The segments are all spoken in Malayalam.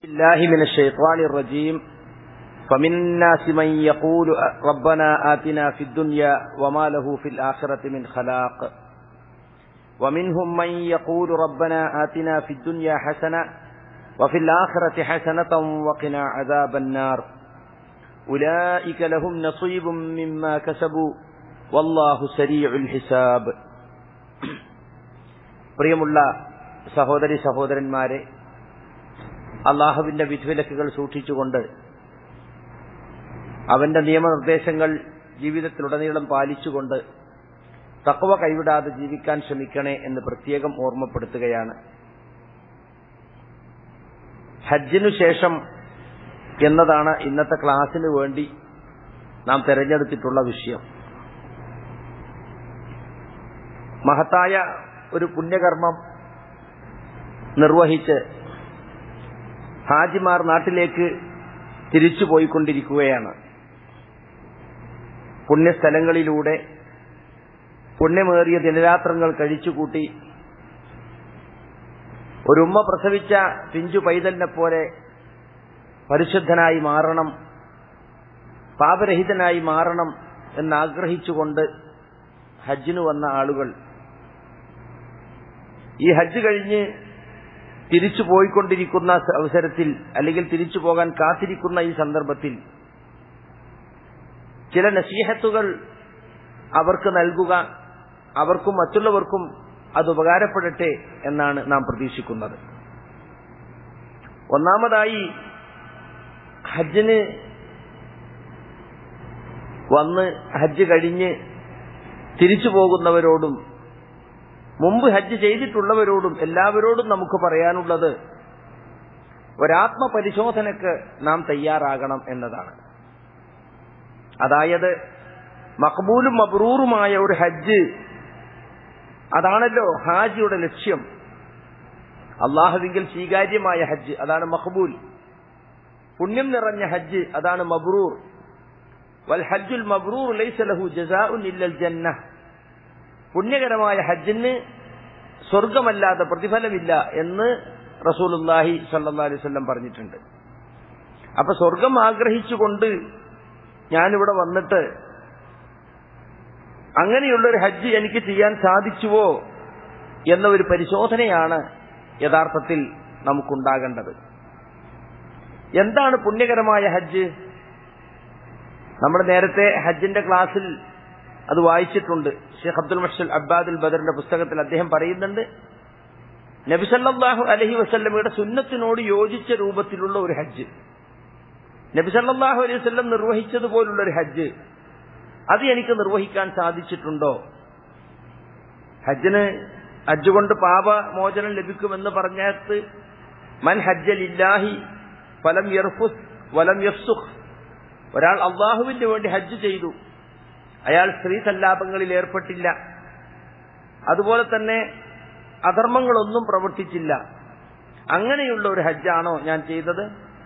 الله من الشيطان الرجيم فمن الناس من يقول ربنا آتنا في الدنيا وما له في الآخرة من خلاق ومنهم من يقول ربنا آتنا في الدنيا حسنة وفي الآخرة حسنة وقنا عذاب النار أولئك لهم نصيب مما كسبوا والله سريع الحساب പ്രിയമുള്ള സഹോദരി സഹോദരന്മാരെ അള്ളാഹുവിന്റെ വിധിവിലക്കുകൾ സൂക്ഷിച്ചുകൊണ്ട് അവന്റെ നിയമനിർദ്ദേശങ്ങൾ ജീവിതത്തിലുടനീളം പാലിച്ചുകൊണ്ട് തക്കവ കൈവിടാതെ ജീവിക്കാൻ ശ്രമിക്കണേ എന്ന് പ്രത്യേകം ഓർമ്മപ്പെടുത്തുകയാണ് ഹജ്ജിനു ശേഷം എന്നതാണ് ഇന്നത്തെ ക്ലാസ്സിന് വേണ്ടി നാം തെരഞ്ഞെടുത്തിട്ടുള്ള വിഷയം മഹത്തായ ഒരു പുണ്യകർമ്മം നിർവഹിച്ച് ഹാജിമാർ നാട്ടിലേക്ക് തിരിച്ചു പോയിക്കൊണ്ടിരിക്കുകയാണ് പുണ്യസ്ഥലങ്ങളിലൂടെ പുണ്യമേറിയ ദിനരാത്രങ്ങൾ കഴിച്ചുകൂട്ടി ഒരുമ്മ പ്രസവിച്ച പിഞ്ചു പൈതലിനെ പോലെ പരിശുദ്ധനായി മാറണം പാപരഹിതനായി മാറണം എന്നാഗ്രഹിച്ചുകൊണ്ട് ഹജ്ജിനു വന്ന ആളുകൾ ഈ ഹജ്ജ് കഴിഞ്ഞ് തിരിച്ചു പോയിക്കൊണ്ടിരിക്കുന്ന അവസരത്തിൽ അല്ലെങ്കിൽ തിരിച്ചു പോകാൻ കാത്തിരിക്കുന്ന ഈ സന്ദർഭത്തിൽ ചില നസീഹത്തുകൾ അവർക്ക് നൽകുക അവർക്കും മറ്റുള്ളവർക്കും അത് ഉപകാരപ്പെടട്ടെ എന്നാണ് നാം പ്രതീക്ഷിക്കുന്നത് ഒന്നാമതായി ഹജ്ജിന് വന്ന് ഹജ്ജ് കഴിഞ്ഞ് തിരിച്ചു പോകുന്നവരോടും മുമ്പ് ഹജ്ജ് ചെയ്തിട്ടുള്ളവരോടും എല്ലാവരോടും നമുക്ക് പറയാനുള്ളത് ഒരാത്മപരിശോധനക്ക് നാം തയ്യാറാകണം എന്നതാണ് അതായത് മക്ബൂലും മബ്രൂറുമായ ഒരു ഹജ്ജ് അതാണല്ലോ ഹാജിയുടെ ലക്ഷ്യം അള്ളാഹുവിങ്കിൽ സ്വീകാര്യമായ ഹജ്ജ് അതാണ് മഖബൂൽ പുണ്യം നിറഞ്ഞ ഹജ്ജ് അതാണ് മബ്രൂർ വൽ ഹജ്ജുൽ മബ്രൂർ ലൈസ ലഹു ജസാഉൻ ഇല്ലൽ ജന്ന പുണ്യകരമായ ഹജ്ജിന് സ്വർഗമല്ലാതെ പ്രതിഫലമില്ല എന്ന് റസൂലുല്ലാഹി സല്ലാ അലൈഹി വല്ലം പറഞ്ഞിട്ടുണ്ട് അപ്പൊ സ്വർഗം ആഗ്രഹിച്ചുകൊണ്ട് ഞാനിവിടെ വന്നിട്ട് അങ്ങനെയുള്ള ഒരു ഹജ്ജ് എനിക്ക് ചെയ്യാൻ സാധിച്ചുവോ എന്ന ഒരു പരിശോധനയാണ് യഥാർത്ഥത്തിൽ നമുക്കുണ്ടാകേണ്ടത് എന്താണ് പുണ്യകരമായ ഹജ്ജ് നമ്മൾ നേരത്തെ ഹജ്ജിന്റെ ക്ലാസ്സിൽ അത് വായിച്ചിട്ടുണ്ട് ഷെയ്ഖ് അബ്ദുൽ മഷൽ അബ്ബാദുൽ ബദറിന്റെ പുസ്തകത്തിൽ അദ്ദേഹം പറയുന്നുണ്ട് നബിസല്ലാഹു അലഹി വസ്ല്ലമയുടെ സുന്നത്തിനോട് യോജിച്ച രൂപത്തിലുള്ള ഒരു ഹജ്ജ് നബിസല്ലാഹു അലൈഹി വസ്ല്ലം നിർവഹിച്ചതുപോലുള്ള ഒരു ഹജ്ജ് അത് എനിക്ക് നിർവഹിക്കാൻ സാധിച്ചിട്ടുണ്ടോ ഹജ്ജിന് ഹജ്ജ് കൊണ്ട് പാപമോചനം ലഭിക്കുമെന്ന് പറഞ്ഞത് മൻ ഹജ്ജലില്ലാഹി ഫലം യർഫുസ് വലം യഫ്സുഖ് ഒരാൾ അള്ളാഹുവിന് വേണ്ടി ഹജ്ജ് ചെയ്തു അയാൾ സ്ത്രീ സല്ലാപങ്ങളിൽ ഏർപ്പെട്ടില്ല അതുപോലെ തന്നെ അധർമ്മങ്ങളൊന്നും പ്രവർത്തിച്ചില്ല അങ്ങനെയുള്ള ഒരു ഹജ്ജാണോ ഞാൻ ചെയ്തത്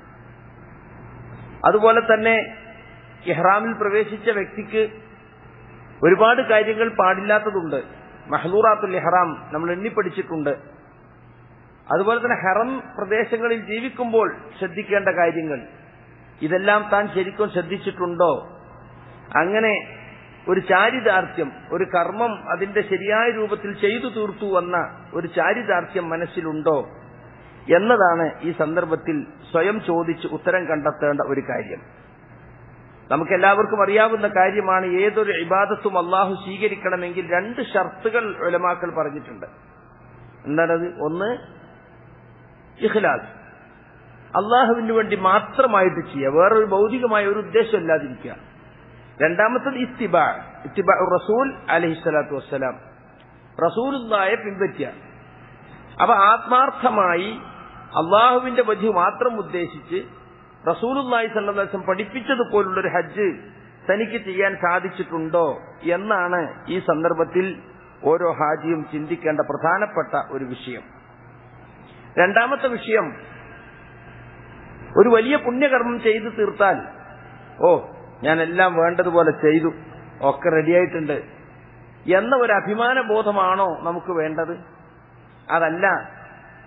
അതുപോലെ തന്നെ ഇഹ്റാമിൽ പ്രവേശിച്ച വ്യക്തിക്ക് ഒരുപാട് കാര്യങ്ങൾ പാടില്ലാത്തതുണ്ട് മഹദൂറാത്തുൽ ഇഹ്റാം നമ്മൾ എണ്ണിപ്പടിച്ചിട്ടുണ്ട് അതുപോലെ തന്നെ ഹറം പ്രദേശങ്ങളിൽ ജീവിക്കുമ്പോൾ ശ്രദ്ധിക്കേണ്ട കാര്യങ്ങൾ ഇതെല്ലാം താൻ ശരിക്കും ശ്രദ്ധിച്ചിട്ടുണ്ടോ അങ്ങനെ ഒരു ചാരിതാർത്ഥ്യം ഒരു കർമ്മം അതിന്റെ ശരിയായ രൂപത്തിൽ ചെയ്തു തീർത്തു വന്ന ഒരു ചാരിതാർത്ഥ്യം മനസ്സിലുണ്ടോ എന്നതാണ് ഈ സന്ദർഭത്തിൽ സ്വയം ചോദിച്ച് ഉത്തരം കണ്ടെത്തേണ്ട ഒരു കാര്യം നമുക്ക് എല്ലാവർക്കും അറിയാവുന്ന കാര്യമാണ് ഏതൊരു ഇബാദത്തും അള്ളാഹു സ്വീകരിക്കണമെങ്കിൽ രണ്ട് ഷർത്തുകൾ ഒലമാക്കൾ പറഞ്ഞിട്ടുണ്ട് എന്താണത് ഒന്ന് ഇഖ്ലാസ് അള്ളാഹുവിന് വേണ്ടി മാത്രമായിട്ട് ചെയ്യുക വേറൊരു ഭൗതികമായ ഒരു ഉദ്ദേശം ഇല്ലാതിരിക്കുക രണ്ടാമത്തത് ഇസ്തിബാ ഇസ്തിബാ റസൂൽ അലഹിസ്വലാത്തു വസ്സലാം റസൂലുള്ളായെ പിൻപറ്റുക അപ്പൊ ആത്മാർത്ഥമായി അള്ളാഹുവിന്റെ വധു മാത്രം ഉദ്ദേശിച്ച് റസൂലുള്ളാഹി സല്ലാസം പഠിപ്പിച്ചതുപോലുള്ള ഒരു ഹജ്ജ് തനിക്ക് ചെയ്യാൻ സാധിച്ചിട്ടുണ്ടോ എന്നാണ് ഈ സന്ദർഭത്തിൽ ഓരോ ഹാജിയും ചിന്തിക്കേണ്ട പ്രധാനപ്പെട്ട ഒരു വിഷയം രണ്ടാമത്തെ വിഷയം ഒരു വലിയ പുണ്യകർമ്മം ചെയ്തു തീർത്താൽ ഓ ഞാൻ എല്ലാം വേണ്ടതുപോലെ ചെയ്തു ഒക്കെ റെഡിയായിട്ടുണ്ട് എന്ന ഒരു അഭിമാന ബോധമാണോ നമുക്ക് വേണ്ടത് അതല്ല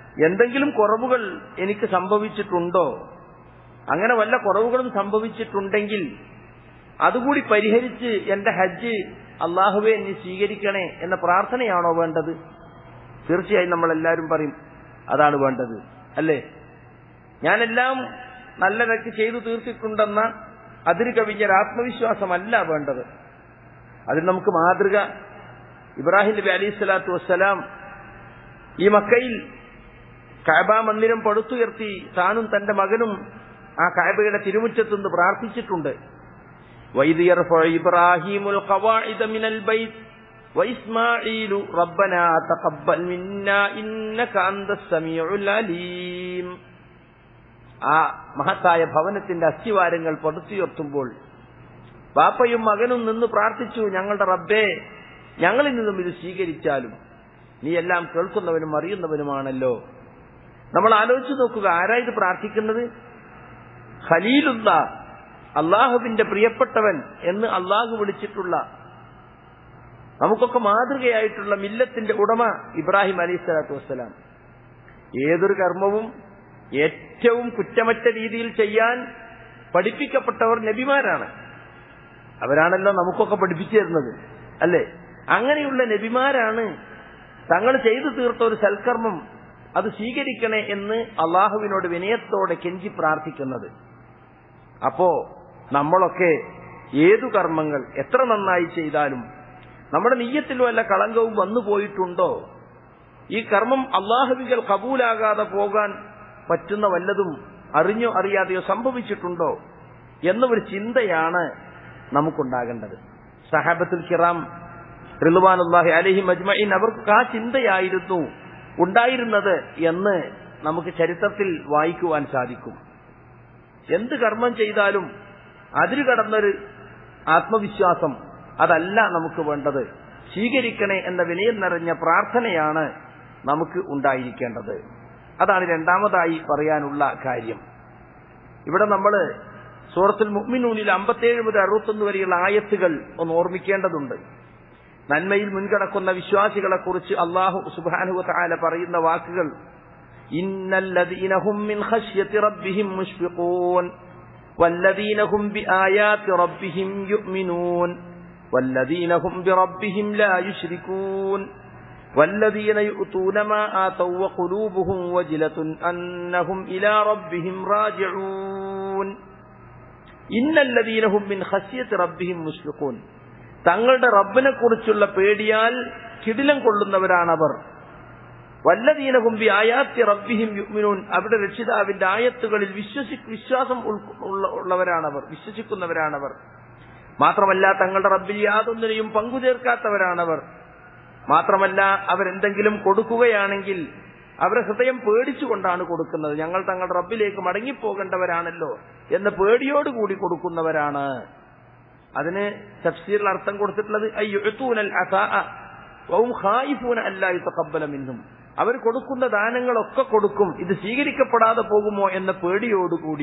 എന്തെങ്കിലും കുറവുകൾ എനിക്ക് സംഭവിച്ചിട്ടുണ്ടോ അങ്ങനെ വല്ല കുറവുകളും സംഭവിച്ചിട്ടുണ്ടെങ്കിൽ അതുകൂടി പരിഹരിച്ച് എന്റെ ഹജ്ജ് അള്ളാഹുവെ എന്നെ സ്വീകരിക്കണേ എന്ന പ്രാർത്ഥനയാണോ വേണ്ടത് തീർച്ചയായും നമ്മൾ എല്ലാവരും പറയും അതാണ് വേണ്ടത് അല്ലേ ഞാനെല്ലാം നല്ലതൊക്കെ ചെയ്തു തീർത്തിട്ടുണ്ടെന്ന അതിര് കവിഞ്ഞ ആത്മവിശ്വാസമല്ല വേണ്ടത് അതിന് നമുക്ക് മാതൃക ഇബ്രാഹിം നബി അലൈഹി സ്വലാത്തു വസ്സലാം ഈ മക്കയിൽ കാബ മന്ദിരം പടുത്തുയർത്തി താനും തന്റെ മകനും ആ കാബയുടെ തിരുമുറ്റത്തുനിന്ന് പ്രാർത്ഥിച്ചിട്ടുണ്ട് വൈദ് യർഫഉ ഇബ്രാഹിമുൽ ഖവാഇദ മിനൽ ബൈത്ത് വഇസ്മാഈലു റബ്ബനാ തഖബ്ബൽ മിന്നാ ഇന്നക അന്തസ് സമീഉൽ അലീം ആ മഹത്തായ ഭവനത്തിന്റെ അസ്ഥിവാരങ്ങൾ പടുത്തുയർത്തുമ്പോൾ ബാപ്പയും മകനും നിന്ന് പ്രാർത്ഥിച്ചു ഞങ്ങളുടെ റബ്ബേ ഞങ്ങളിൽ നിന്നും ഇത് സ്വീകരിച്ചാലും നീ എല്ലാം കേൾക്കുന്നവനും അറിയുന്നവനുമാണല്ലോ നമ്മൾ ആലോചിച്ചു നോക്കുക ആരാ ഇത് പ്രാർത്ഥിക്കുന്നത് ഖലീലുള്ള അള്ളാഹുവിന്റെ പ്രിയപ്പെട്ടവൻ എന്ന് അള്ളാഹു വിളിച്ചിട്ടുള്ള നമുക്കൊക്കെ മാതൃകയായിട്ടുള്ള മില്ലത്തിന്റെ ഉടമ ഇബ്രാഹിം അലൈഹി സ്വലാത്തു വസ്സലാം ഏതൊരു കർമ്മവും ഏറ്റവും കുറ്റമറ്റ രീതിയിൽ ചെയ്യാൻ പഠിപ്പിക്കപ്പെട്ടവർ നബിമാരാണ് അവരാണല്ലോ നമുക്കൊക്കെ പഠിപ്പിച്ചു തരുന്നത് അല്ലേ അങ്ങനെയുള്ള നബിമാരാണ് തങ്ങൾ ചെയ്തു തീർത്ത ഒരു സൽക്കർമ്മം അത് സ്വീകരിക്കണേ എന്ന് അള്ളാഹുവിനോട് വിനയത്തോടെ കെഞ്ചി പ്രാർത്ഥിക്കുന്നത് അപ്പോ നമ്മളൊക്കെ ഏതു കർമ്മങ്ങൾ എത്ര നന്നായി ചെയ്താലും നമ്മുടെ നീയത്തിൽ വല്ല കളങ്കവും വന്നു പോയിട്ടുണ്ടോ ഈ കർമ്മം അള്ളാഹുവികൾ കബൂലാകാതെ പോകാൻ പറ്റുന്ന വല്ലതും അറിഞ്ഞോ അറിയാതെയോ സംഭവിച്ചിട്ടുണ്ടോ എന്നൊരു ചിന്തയാണ് നമുക്കുണ്ടാകേണ്ടത് സഹാബത്തുൽ കിറാം റിലുവാനുല്ലാഹി അലഹി മജ്മയിൻ അവർക്ക് ആ ചിന്തയായിരുന്നു ഉണ്ടായിരുന്നത് എന്ന് നമുക്ക് ചരിത്രത്തിൽ വായിക്കുവാൻ സാധിക്കും എന്ത് കർമ്മം ചെയ്താലും അതിര് കടന്നൊരു ആത്മവിശ്വാസം അതല്ല നമുക്ക് വേണ്ടത് സ്വീകരിക്കണേ എന്ന വിനയം നിറഞ്ഞ പ്രാർത്ഥനയാണ് നമുക്ക് ഉണ്ടായിരിക്കേണ്ടത് അതാണ് രണ്ടാമതായി പറയാനുള്ള കാര്യം ഇവിടെ നമ്മൾ സൂറത്തുൽ മുഅ്മിനൂനിൽ അമ്പത്തേഴ് മുതൽ അറുപത്തൊന്ന് വരെയുള്ള ആയത്തുകൾ ഒന്ന് ഓർമ്മിക്കേണ്ടതുണ്ട് നന്മയിൽ മുൻകടക്കുന്ന വിശ്വാസികളെ കുറിച്ച് അള്ളാഹു സുബാനുവ താല പറയുന്ന വാക്കുകൾ ഇന്നല്ലദീന ഹും മിൻ ഖശ്യത്തി റബ്ബിഹിം മുഷ്ഫിഖൂൻ والذين هم بآيات ربهم يؤمنون والذين هم بربهم لا يشركون والذين يؤتون ما آتوا وقلوبهم وجلة أنهم إلى ربهم راجعون إن الذين هم من خشية ربهم مشفقون തങ്ങളുടെ റബ്ബിനെ കുറിച്ചുള്ള പേടിയാൽ കിടിലം കൊള്ളുന്നവരാണവർ വല്ലതീനഹും ബി ആയാത്തി റബ്ബിഹിം യുഗ്മിനൂൻ അവരുടെ രക്ഷിതാവിന്റെ ആയത്തുകളിൽ വിശ്വസി വിശ്വാസം ഉള്ളവരാണവർ വിശ്വസിക്കുന്നവരാണവർ മാത്രമല്ല തങ്ങളുടെ റബ്ബിൽ യാതൊന്നിനെയും പങ്കുചേർക്കാത്തവരാണവർ മാത്രമല്ല അവരെന്തെങ്കിലും കൊടുക്കുകയാണെങ്കിൽ അവരെ ഹൃദയം പേടിച്ചുകൊണ്ടാണ് കൊടുക്കുന്നത് ഞങ്ങൾ തങ്ങളുടെ റബ്ബിലേക്ക് മടങ്ങിപ്പോകേണ്ടവരാണല്ലോ എന്ന പേടിയോടുകൂടി കൊടുക്കുന്നവരാണ് അതിന് തഫ്സീറിൽ അർത്ഥം കൊടുത്തിട്ടുള്ളത് അയ്യുത്തൂനൽ മിന്നും അവർ കൊടുക്കുന്ന ദാനങ്ങളൊക്കെ കൊടുക്കും ഇത് സ്വീകരിക്കപ്പെടാതെ പോകുമോ എന്ന പേടിയോടുകൂടി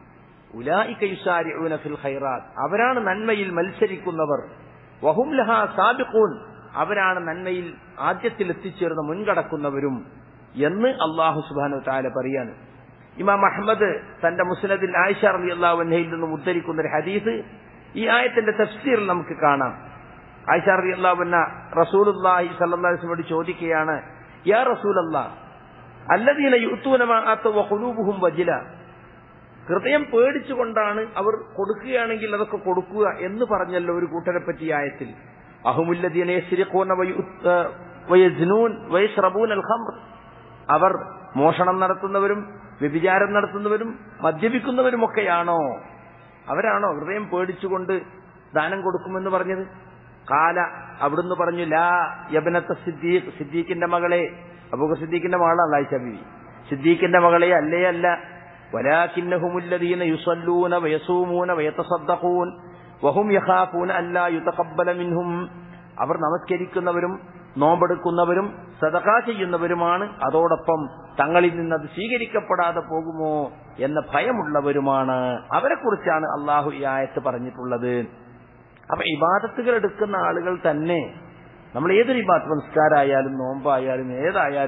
ഫിൽ ഖൈറാത്ത് അവരാണ് നന്മയിൽ മത്സരിക്കുന്നവർ വഹും ലഹ സാബിഖൂൻ അവരാണ് നന്മയിൽ ആദ്യത്തിൽ എത്തിച്ചേർന്ന മുൻകടക്കുന്നവരും എന്ന് അള്ളാഹു സുബാനു താല പറയാണ് ഇമാം അഹമ്മദ് തന്റെ മുസ്നദിൽ ആയിഷ അലി അള്ളാഹുനയിൽ നിന്നും ഉദ്ധരിക്കുന്ന ഒരു ഹദീസ് ഈ ആയത്തിന്റെ തഫ്സീറിൽ നമുക്ക് കാണാം ആയിഷ അലി അള്ളാഹുന്ന റസൂലുല്ലാഹി സല്ലാസ്മോട് ചോദിക്കുകയാണ് യാ റസൂലല്ലാ അല്ലദീന യുത്തൂനമാഹും വജില ഹൃദയം പേടിച്ചുകൊണ്ടാണ് അവർ കൊടുക്കുകയാണെങ്കിൽ അതൊക്കെ കൊടുക്കുക എന്ന് പറഞ്ഞല്ലോ ഒരു കൂട്ടരെ പറ്റി ആയത്തിൽ അവർ മോഷണം നടത്തുന്നവരും വ്യഭിചാരം നടത്തുന്നവരും മദ്യപിക്കുന്നവരുമൊക്കെയാണോ അവരാണോ ഹൃദയം പേടിച്ചുകൊണ്ട് ദാനം കൊടുക്കുമെന്ന് പറഞ്ഞത് കാല അവിടുന്ന് പറഞ്ഞു ലാ യബനത്ത സിദ്ദീഖ് സിദ്ദീഖിന്റെ മകളെ അബൂഖ സിദ്ദീഖിന്റെ മകളാണ് ആയിഷ ബിവി സിദ്ദീഖിന്റെ മകളെ അല്ലേ അല്ല വലാകിന്നഹുമുല്ലദീന യുസല്ലൂന വയസൂമൂന വയതസദ്ദഖൂൻ വഹും യഖാഫൂന അല്ലാ യുതഖബ്ബല മിൻഹും അവർ നമസ്കരിക്കുന്നവരും നോമ്പെടുക്കുന്നവരും സദക ചെയ്യുന്നവരുമാണ് അതോടൊപ്പം തങ്ങളിൽ നിന്ന് അത് സ്വീകരിക്കപ്പെടാതെ പോകുമോ എന്ന ഭയമുള്ളവരുമാണ് അവരെ കുറിച്ചാണ് അള്ളാഹു ഈ ആയത്ത് പറഞ്ഞിട്ടുള്ളത് അപ്പൊ ഇബാദത്തുകൾ എടുക്കുന്ന ആളുകൾ തന്നെ നമ്മൾ ഏതൊരു ഇബാദത്ത് നമസ്കാരമായാലും നോമ്പായാലും ഏതായാലും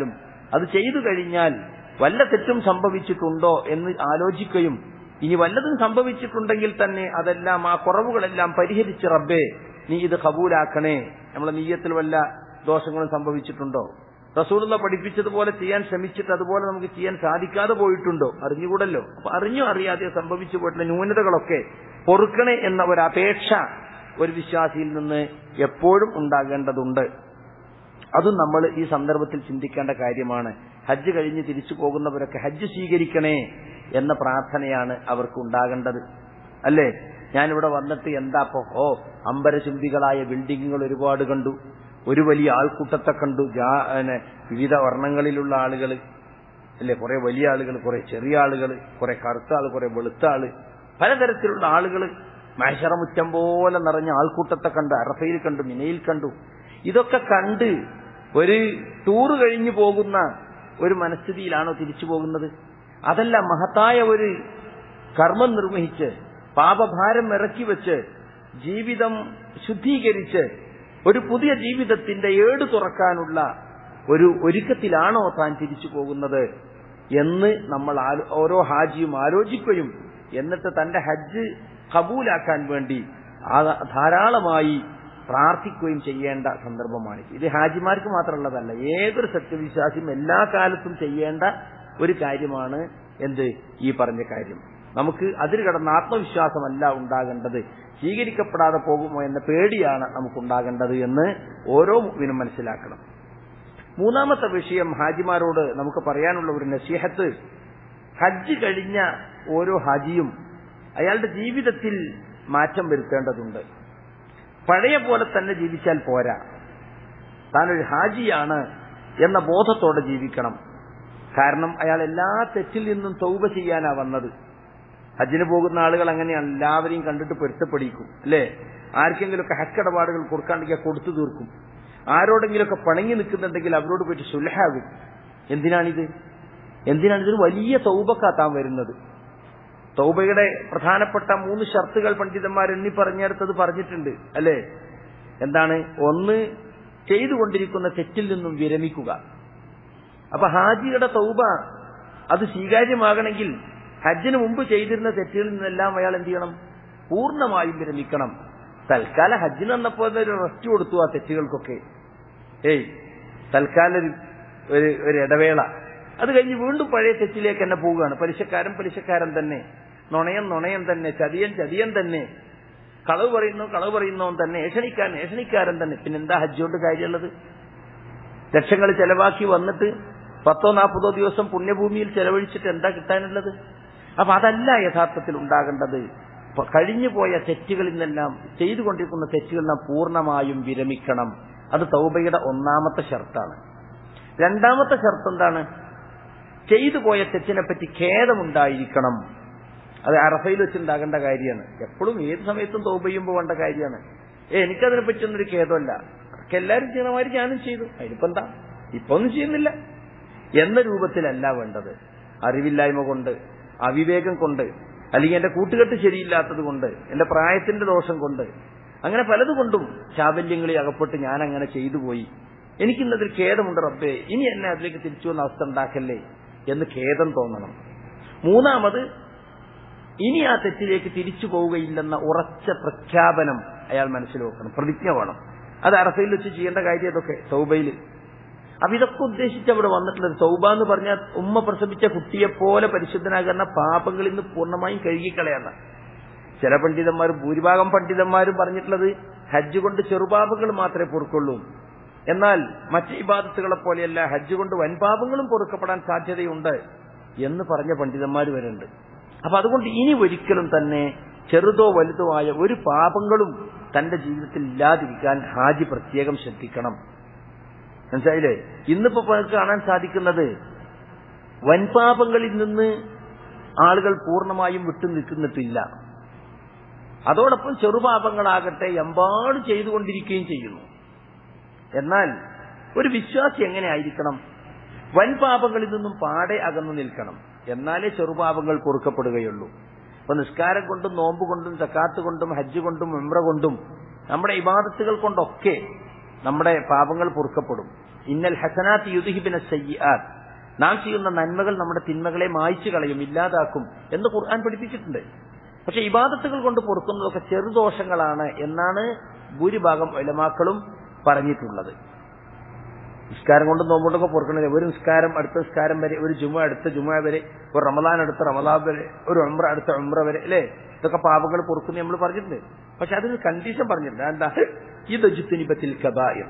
അത് ചെയ്തു കഴിഞ്ഞാൽ വല്ല തെറ്റും സംഭവിച്ചിട്ടുണ്ടോ എന്ന് ആലോചിക്കുകയും ഇനി വല്ലതും സംഭവിച്ചിട്ടുണ്ടെങ്കിൽ തന്നെ അതെല്ലാം ആ കുറവുകളെല്ലാം പരിഹരിച്ച് റബ്ബേ നീ ഇത് കബൂലാക്കണേ നമ്മളെ നീയത്തിൽ വല്ല ദോഷങ്ങളും സംഭവിച്ചിട്ടുണ്ടോ റസൂലുള്ള പഠിപ്പിച്ചതുപോലെ ചെയ്യാൻ ശ്രമിച്ചിട്ട് അതുപോലെ നമുക്ക് ചെയ്യാൻ സാധിക്കാതെ പോയിട്ടുണ്ടോ അറിഞ്ഞുകൂടല്ലോ അപ്പൊ അറിഞ്ഞോ അറിയാതെ സംഭവിച്ചു പോയിട്ടുള്ള ന്യൂനതകളൊക്കെ പൊറുക്കണേ എന്ന ഒരു അപേക്ഷ ഒരു വിശ്വാസിയിൽ നിന്ന് എപ്പോഴും ഉണ്ടാകേണ്ടതുണ്ട് അതും നമ്മൾ ഈ സന്ദർഭത്തിൽ ചിന്തിക്കേണ്ട കാര്യമാണ് ഹജ്ജ് കഴിഞ്ഞ് തിരിച്ചു പോകുന്നവരൊക്കെ ഹജ്ജ് സ്വീകരിക്കണേ എന്ന പ്രാർത്ഥനയാണ് അവർക്ക് ഉണ്ടാകേണ്ടത് അല്ലേ ഞാനിവിടെ വന്നിട്ട് എന്താ അപ്പോ ഓ അമ്പരചുംബികളായ ബിൽഡിങ്ങുകൾ ഒരുപാട് കണ്ടു ഒരു വലിയ ആൾക്കൂട്ടത്തെ കണ്ടു ജാ- പിന്നെ വിവിധ വർണ്ണങ്ങളിലുള്ള ആളുകൾ അല്ലെ കുറെ വലിയ ആളുകൾ കുറെ ചെറിയ ആളുകൾ കുറെ കറുത്ത ആള് കുറെ വെളുത്ത ആള് പലതരത്തിലുള്ള ആളുകൾ മനുഷ്യറമുറ്റം പോലെ നിറഞ്ഞ ആൾക്കൂട്ടത്തെ കണ്ട് അറഫയിൽ കണ്ടു മിനയിൽ കണ്ടു ഇതൊക്കെ കണ്ട് ഒരു ടൂറ് കഴിഞ്ഞു പോകുന്ന ഒരു മനസ്ഥിതിയിലാണോ തിരിച്ചു പോകുന്നത് അതല്ല മഹത്തായ ഒരു കർമ്മം നിർവഹിച്ച് പാപഭാരം ഇറക്കി വെച്ച് ജീവിതം ശുദ്ധീകരിച്ച് ഒരു പുതിയ ജീവിതത്തിന്റെ ഏട് തുറക്കാനുള്ള ഒരു ഒരുക്കത്തിലാണോ താൻ തിരിച്ചു പോകുന്നത് എന്ന് നമ്മൾ ആലോ- ഓരോ ഹാജിയും ആലോചിക്കുകയും എന്നിട്ട് തന്റെ ഹജ്ജ് കബൂലാക്കാൻ വേണ്ടി ആ- ധാരാളമായി പ്രാർത്ഥിക്കുകയും ചെയ്യേണ്ട സന്ദർഭമാണ് ഇത് ഹാജിമാർക്ക് മാത്രമുള്ളതല്ല ഏതൊരു സത്യവിശ്വാസിയും എല്ലാ കാലത്തും ചെയ്യേണ്ട ഒരു കാര്യമാണ് എന്ത് ഈ പറഞ്ഞ കാര്യം നമുക്ക് അതിൽ കടന്ന ആത്മവിശ്വാസമല്ല ഉണ്ടാകേണ്ടത് സ്വീകരിക്കപ്പെടാതെ പോകുമോ എന്ന പേടിയാണ് നമുക്കുണ്ടാകേണ്ടത് എന്ന് ഓരോ മുഅ്മിനും മനസ്സിലാക്കണം മൂന്നാമത്തെ വിഷയം ഹാജിമാരോട് നമുക്ക് പറയാനുള്ള ഒരു നസീഹത്ത് ഹജ്ജ് കഴിഞ്ഞ ഓരോ ഹാജിയും അയാളുടെ ജീവിതത്തിൽ മാറ്റം വരുത്തേണ്ടതുണ്ട് പഴയ പോലെ തന്നെ ജീവിച്ചാൽ പോരാ താനൊരു ഹാജിയാണ് എന്ന ബോധത്തോടെ ജീവിക്കണം കാരണം അയാൾ എല്ലാ തെറ്റിൽ നിന്നും തൗബ ചെയ്യാനാ വന്നത് ഹജ്ജിന് പോകുന്ന ആളുകൾ അങ്ങനെയാണ് എല്ലാവരെയും കണ്ടിട്ട് പൊരുത്തപ്പെടിക്കും അല്ലേ ആർക്കെങ്കിലുമൊക്കെ ഹക്കടപാടുകൾ കൊടുക്കാണ്ടെങ്കിൽ കൊടുത്തു തീർക്കും ആരോടെങ്കിലുമൊക്കെ പണങ്ങി നിൽക്കുന്നുണ്ടെങ്കിൽ അവരോട് പോയിട്ട് സുലഹാകും എന്തിനാണിത് എന്തിനാണ് ഇതിന് വലിയ തൗബക്കാത്താൻ വരുന്നത് തൗബയുടെ പ്രധാനപ്പെട്ട മൂന്ന് ഷർത്തുകൾ പണ്ഡിതന്മാർ എണ്ണി പറഞ്ഞെടുത്തത് പറഞ്ഞിട്ടുണ്ട് അല്ലേ എന്താണ് ഒന്ന് ചെയ്തുകൊണ്ടിരിക്കുന്ന തെറ്റിൽ നിന്നും വിരമിക്കുക അപ്പൊ ഹാജിയുടെ തൗബ അത് സ്വീകാര്യമാകണമെങ്കിൽ ഹജ്ജിന് മുമ്പ് ചെയ്തിരുന്ന തെറ്റുകളിൽ നിന്നെല്ലാം അയാൾ എന്ത് ചെയ്യണം പൂർണ്ണമായും വിരമിക്കണം തൽക്കാലം ഹജ്ജിന് വന്നപ്പോ ഒരു റെസ്റ്റ് കൊടുത്തു ആ തെറ്റുകൾക്കൊക്കെ ഏയ് തൽക്കാലം ഒരു ഒരു ഒരു ഇടവേള അത് കഴിഞ്ഞ് വീണ്ടും പഴയ തെറ്റിലേക്ക് തന്നെ പോവുകയാണ് പലിശക്കാരൻ പലിശക്കാരൻ തന്നെ നുണയൻ നുണയൻ തന്നെ ചതിയൻ ചതിയൻ തന്നെ കളവ് പറയുന്നു കളവ് പറയുന്നവൻ തന്നെ ഏഷണിക്കാരൻ ഏഷണിക്കാരൻ തന്നെ പിന്നെന്താ ഹജ്ജ് കൊണ്ട് കാര്യമുള്ളത് ലക്ഷങ്ങൾ ചെലവാക്കി വന്നിട്ട് പത്തോ നാൽപ്പതോ ദിവസം പുണ്യഭൂമിയിൽ ചെലവഴിച്ചിട്ട് എന്താ കിട്ടാനുള്ളത് അപ്പൊ അതല്ല യഥാർത്ഥത്തിൽ ഉണ്ടാകേണ്ടത് ഇപ്പൊ കഴിഞ്ഞുപോയ തെറ്റുകളിൽ നിന്നെല്ലാം ചെയ്തുകൊണ്ടിരിക്കുന്ന തെറ്റുകളിൽ നാം പൂർണ്ണമായും വിരമിക്കണം അത് തൗബയുടെ ഒന്നാമത്തെ ഷർത്താണ് രണ്ടാമത്തെ ഷർത്ത് എന്താണ് ചെയ്തു പോയ തെറ്റിനെ പറ്റി ഖേദമുണ്ടായിരിക്കണം അത് അറഫയിൽ വെച്ചുണ്ടാകേണ്ട കാര്യമാണ് എപ്പോഴും ഏത് സമയത്തും തൗബ ചെയ്യുമ്പോൾ വേണ്ട കാര്യമാണ് ഏ എനിക്കതിനെ പറ്റിയൊന്നൊരു ഖേദമല്ല ഒക്കെ എല്ലാവരും ചെയ്യുന്ന മാതിരി ഞാനും ചെയ്തു അതിനിപ്പോ എന്താ ഇപ്പൊ ഒന്നും ചെയ്യുന്നില്ല എന്ന രൂപത്തിലല്ല വേണ്ടത് അറിവില്ലായ്മ കൊണ്ട് അവിവേകം കൊണ്ട് അല്ലെങ്കിൽ എന്റെ കൂട്ടുകെട്ട് ശരിയില്ലാത്തത് കൊണ്ട് എന്റെ പ്രായത്തിന്റെ ദോഷം കൊണ്ട് അങ്ങനെ പലതുകൊണ്ടും ചാബല്യങ്ങളിൽ അകപ്പെട്ട് ഞാൻ അങ്ങനെ ചെയ്തു പോയി എനിക്കിന്നതിൽ ഖേദമുണ്ട് റബ്ബേ ഇനി എന്നെ അതിലേക്ക് തിരിച്ചു വന്ന അവസ്ഥ ഉണ്ടാക്കല്ലേ എന്ന് ഖേദം തോന്നണം മൂന്നാമത് ഇനി ആ തെറ്റിലേക്ക് തിരിച്ചു പോവുകയില്ലെന്ന ഉറച്ച പ്രഖ്യാപനം അയാൾ മനസ്സിൽ വെക്കണം പ്രതിജ്ഞ വേണം അത് അറഫയിൽ വെച്ച് ചെയ്യേണ്ട കാര്യം അതൊക്കെ സൗബയിൽ അപ്പൊ ഇതൊക്കെ ഉദ്ദേശിച്ച് അവിടെ വന്നിട്ടുള്ളത് സൗബ എന്ന് പറഞ്ഞാൽ ഉമ്മ പ്രസവിച്ച കുട്ടിയെ പോലെ പരിശുദ്ധനാകുന്ന പാപങ്ങളിൽ നിന്ന് പൂർണ്ണമായും കഴുകിക്കളയാന്ന ചില പണ്ഡിതന്മാർ ഭൂരിഭാഗം പണ്ഡിതന്മാരും പറഞ്ഞിട്ടുള്ളത് ഹജ്ജ് കൊണ്ട് ചെറുപാപങ്ങൾ മാത്രമേ പൊറുക്കുള്ളൂ എന്നാൽ മറ്റ് ഇബാദത്തുകളെ പോലെയല്ല ഹജ്ജ് കൊണ്ട് വൻപാപങ്ങളും പൊറുക്കപ്പെടാൻ സാധ്യതയുണ്ട് എന്ന് പറഞ്ഞ പണ്ഡിതന്മാർ വരുന്നുണ്ട് അപ്പൊ അതുകൊണ്ട് ഇനി ഒരിക്കലും തന്നെ ചെറുതോ വലുതോ ആയ ഒരു പാപങ്ങളും തന്റെ ജീവിതത്തിൽ ഇല്ലാതിരിക്കാൻ ഹാജി പ്രത്യേകം ശ്രദ്ധിക്കണം മനസ്സിലായില്ലേ ഇന്നിപ്പോ നമുക്ക് കാണാൻ സാധിക്കുന്നത് വൻപാപങ്ങളിൽ നിന്ന് ആളുകൾ പൂർണ്ണമായും വിട്ടു നിൽക്കുന്നിട്ടില്ല അതോടൊപ്പം ചെറുപാപങ്ങളാകട്ടെ എമ്പാട് ചെയ്തുകൊണ്ടിരിക്കുകയും ചെയ്യുന്നു എന്നാൽ ഒരു വിശ്വാസി എങ്ങനെ ആയിരിക്കണം വൻപാപങ്ങളിൽ നിന്നും പാടെ അകന്നു നിൽക്കണം എന്നാലേ ചെറുപാപങ്ങൾ പൊറുക്കപ്പെടുകയുള്ളൂ ഇപ്പൊ നിസ്കാരം കൊണ്ടും നോമ്പ് കൊണ്ടും സക്കാത്ത് കൊണ്ടും ഹജ്ജ് കൊണ്ടും ഉംറ കൊണ്ടും നമ്മുടെ ഇബാദത്തുകൾ കൊണ്ടൊക്കെ നമ്മുടെ പാപങ്ങൾ പൊറുക്കപ്പെടും ഇന്നൽ ഹസനാത്ത് യുദ്ഹിബിന സയ്യാത്ത് നാം ചെയ്യുന്ന നന്മകൾ നമ്മുടെ തിന്മകളെ മായ്ച്ചു കളയും ഇല്ലാതാക്കും എന്ന് ഖുർആൻ പഠിപ്പിച്ചിട്ടുണ്ട് പക്ഷെ ഇബാദത്തുകൾ കൊണ്ട് പൊറുക്കുന്നതൊക്കെ ചെറുദോഷങ്ങളാണ് എന്നാണ് ഭൂരിഭാഗം ഒലമാക്കളും പറഞ്ഞിട്ടുള്ളത് നിസ്കാരം കൊണ്ട് നോമ്പുകൊണ്ടൊക്കെ പൊറുക്കണില്ല ഒരു നിസ്കാരം അടുത്ത നിസ്കാരം വരെ ഒരു ജുമ അടുത്ത ജുമ വരെ ഒരു റമദാൻ അടുത്ത റമദാൻ വരെ ഒരു ഉംറ അടുത്ത ഉംറ വരെ അല്ലേ ഇതൊക്കെ പാപങ്ങൾ പൊറുക്കുന്ന നമ്മൾ പറഞ്ഞിട്ടുണ്ട് പക്ഷെ അതിന് കണ്ടീഷൻ പറഞ്ഞിട്ടുണ്ട് എന്താ ഇത് ജുത്തുനിപത്തിൽ കബായം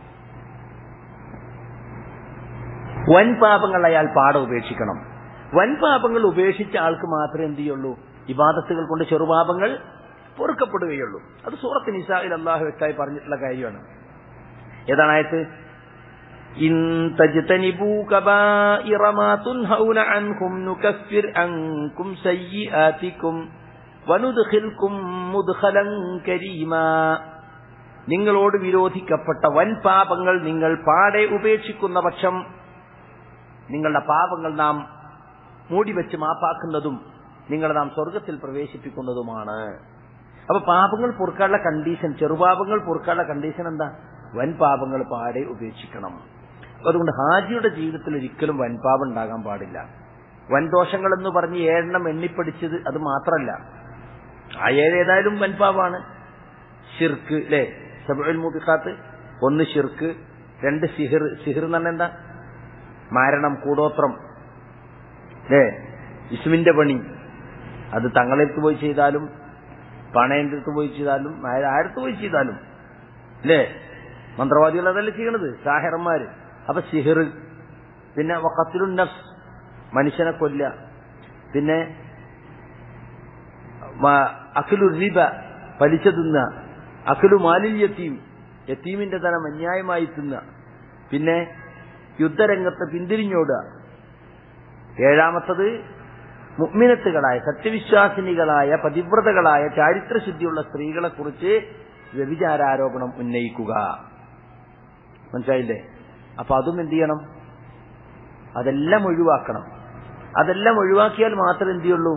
വൻ പാപങ്ങൾ അയാൾ പാടെ ഉപേക്ഷിക്കണം വൻ പാപങ്ങൾ ഉപേക്ഷിച്ച ആൾക്ക് മാത്രമേ എന്ത് ചെയ്യുള്ളൂ ഇബാദത്തുകൾ കൊണ്ട് ചെറുപാപങ്ങൾ പൊറുക്കപ്പെടുകയുള്ളൂ അത് സൂറത്ത് നിസായിൽ അള്ളാഹു വ്യക്തമായി പറഞ്ഞിട്ടുള്ള കാര്യമാണ് ഏതാണ് ആയത്ത് إن تجتنبوا كبائر ما تنهون عنهم نكفر عنكم سيئاتكم وندخلكم مدخلا كريما നിങ്ങളോട് വിരോധിക്കപ്പെട്ട വൻ പാപങ്ങൾ നിങ്ങൾ പാടെ ഉപേക്ഷിക്കുന്ന പക്ഷം നിങ്ങളുടെ പാപങ്ങൾ നാം മൂടിവെച്ച് മാപ്പാക്കുന്നതും നിങ്ങളെ നാം സ്വർഗത്തിൽ പ്രവേശിപ്പിക്കുന്നതുമാണ് അപ്പൊ പാപങ്ങൾ പൊറുക്കാനുള്ള കണ്ടീഷൻ ചെറുപാപങ്ങൾ പൊറുക്കാനുള്ള കണ്ടീഷൻ എന്താ വൻ പാപങ്ങൾ പാടെ ഉപേക്ഷിക്കണം അതുകൊണ്ട് ഹാജിയുടെ ജീവിതത്തിൽ ഒരിക്കലും വൻപാപം ഉണ്ടാകാൻ പാടില്ല വൻദോഷങ്ങൾ എന്ന് പറഞ്ഞ് ഏഴെണ്ണം എണ്ണിപ്പടിച്ചത് അത് മാത്രമല്ല ആ ഏഴ് ഏതായാലും വൻപാപാണ് ഷിർക്ക് അല്ലേ സബുൽ മൂബിഖാത്ത് ഒന്ന് ഷിർക്ക് രണ്ട് സിഹിർ സിഹിർ എന്ന് പറഞ്ഞാൽ എന്താ മാരണം കൂടോത്രം അല്ലേ ഇസ്മിന്റെ പണി അത് തങ്ങളെടുത്ത് പോയി ചെയ്താലും പണയന്റെ അടുത്ത് പോയി ചെയ്താലും ആരടുത്ത് പോയി ചെയ്താലും അല്ലേ മന്ത്രവാദികൾ അതല്ലേ ചെയ്യണത് സാഹിറന്മാര് അപ്പൊ സിഹിർ പിന്നെ വക്കത്തിലു നഫ്സ് മനുഷ്യനെ കൊല്ല പിന്നെ അഖിലു റിബ പലിശ തിന്ന അഖിലു മാലിൽ യത്തീം യത്തീമിന്റെ ധനം അന്യായമായി തിന്ന പിന്നെ യുദ്ധരംഗത്ത് പിന്തിരിഞ്ഞോടുക ഏഴാമത്തത് മുഗ്മിനത്തുകളായ സത്യവിശ്വാസിനികളായ പതിവ്രതകളായ ചാരിത്രശുദ്ധിയുള്ള സ്ത്രീകളെ കുറിച്ച് വ്യഭിചാരാരോപണം ഉന്നയിക്കുക മനസ്സിലായില്ലേ അപ്പൊ അതും എന്ത് ചെയ്യണം അതെല്ലാം ഒഴിവാക്കണം അതെല്ലാം ഒഴിവാക്കിയാൽ മാത്രമേ എന്ത് ചെയ്യുള്ളൂ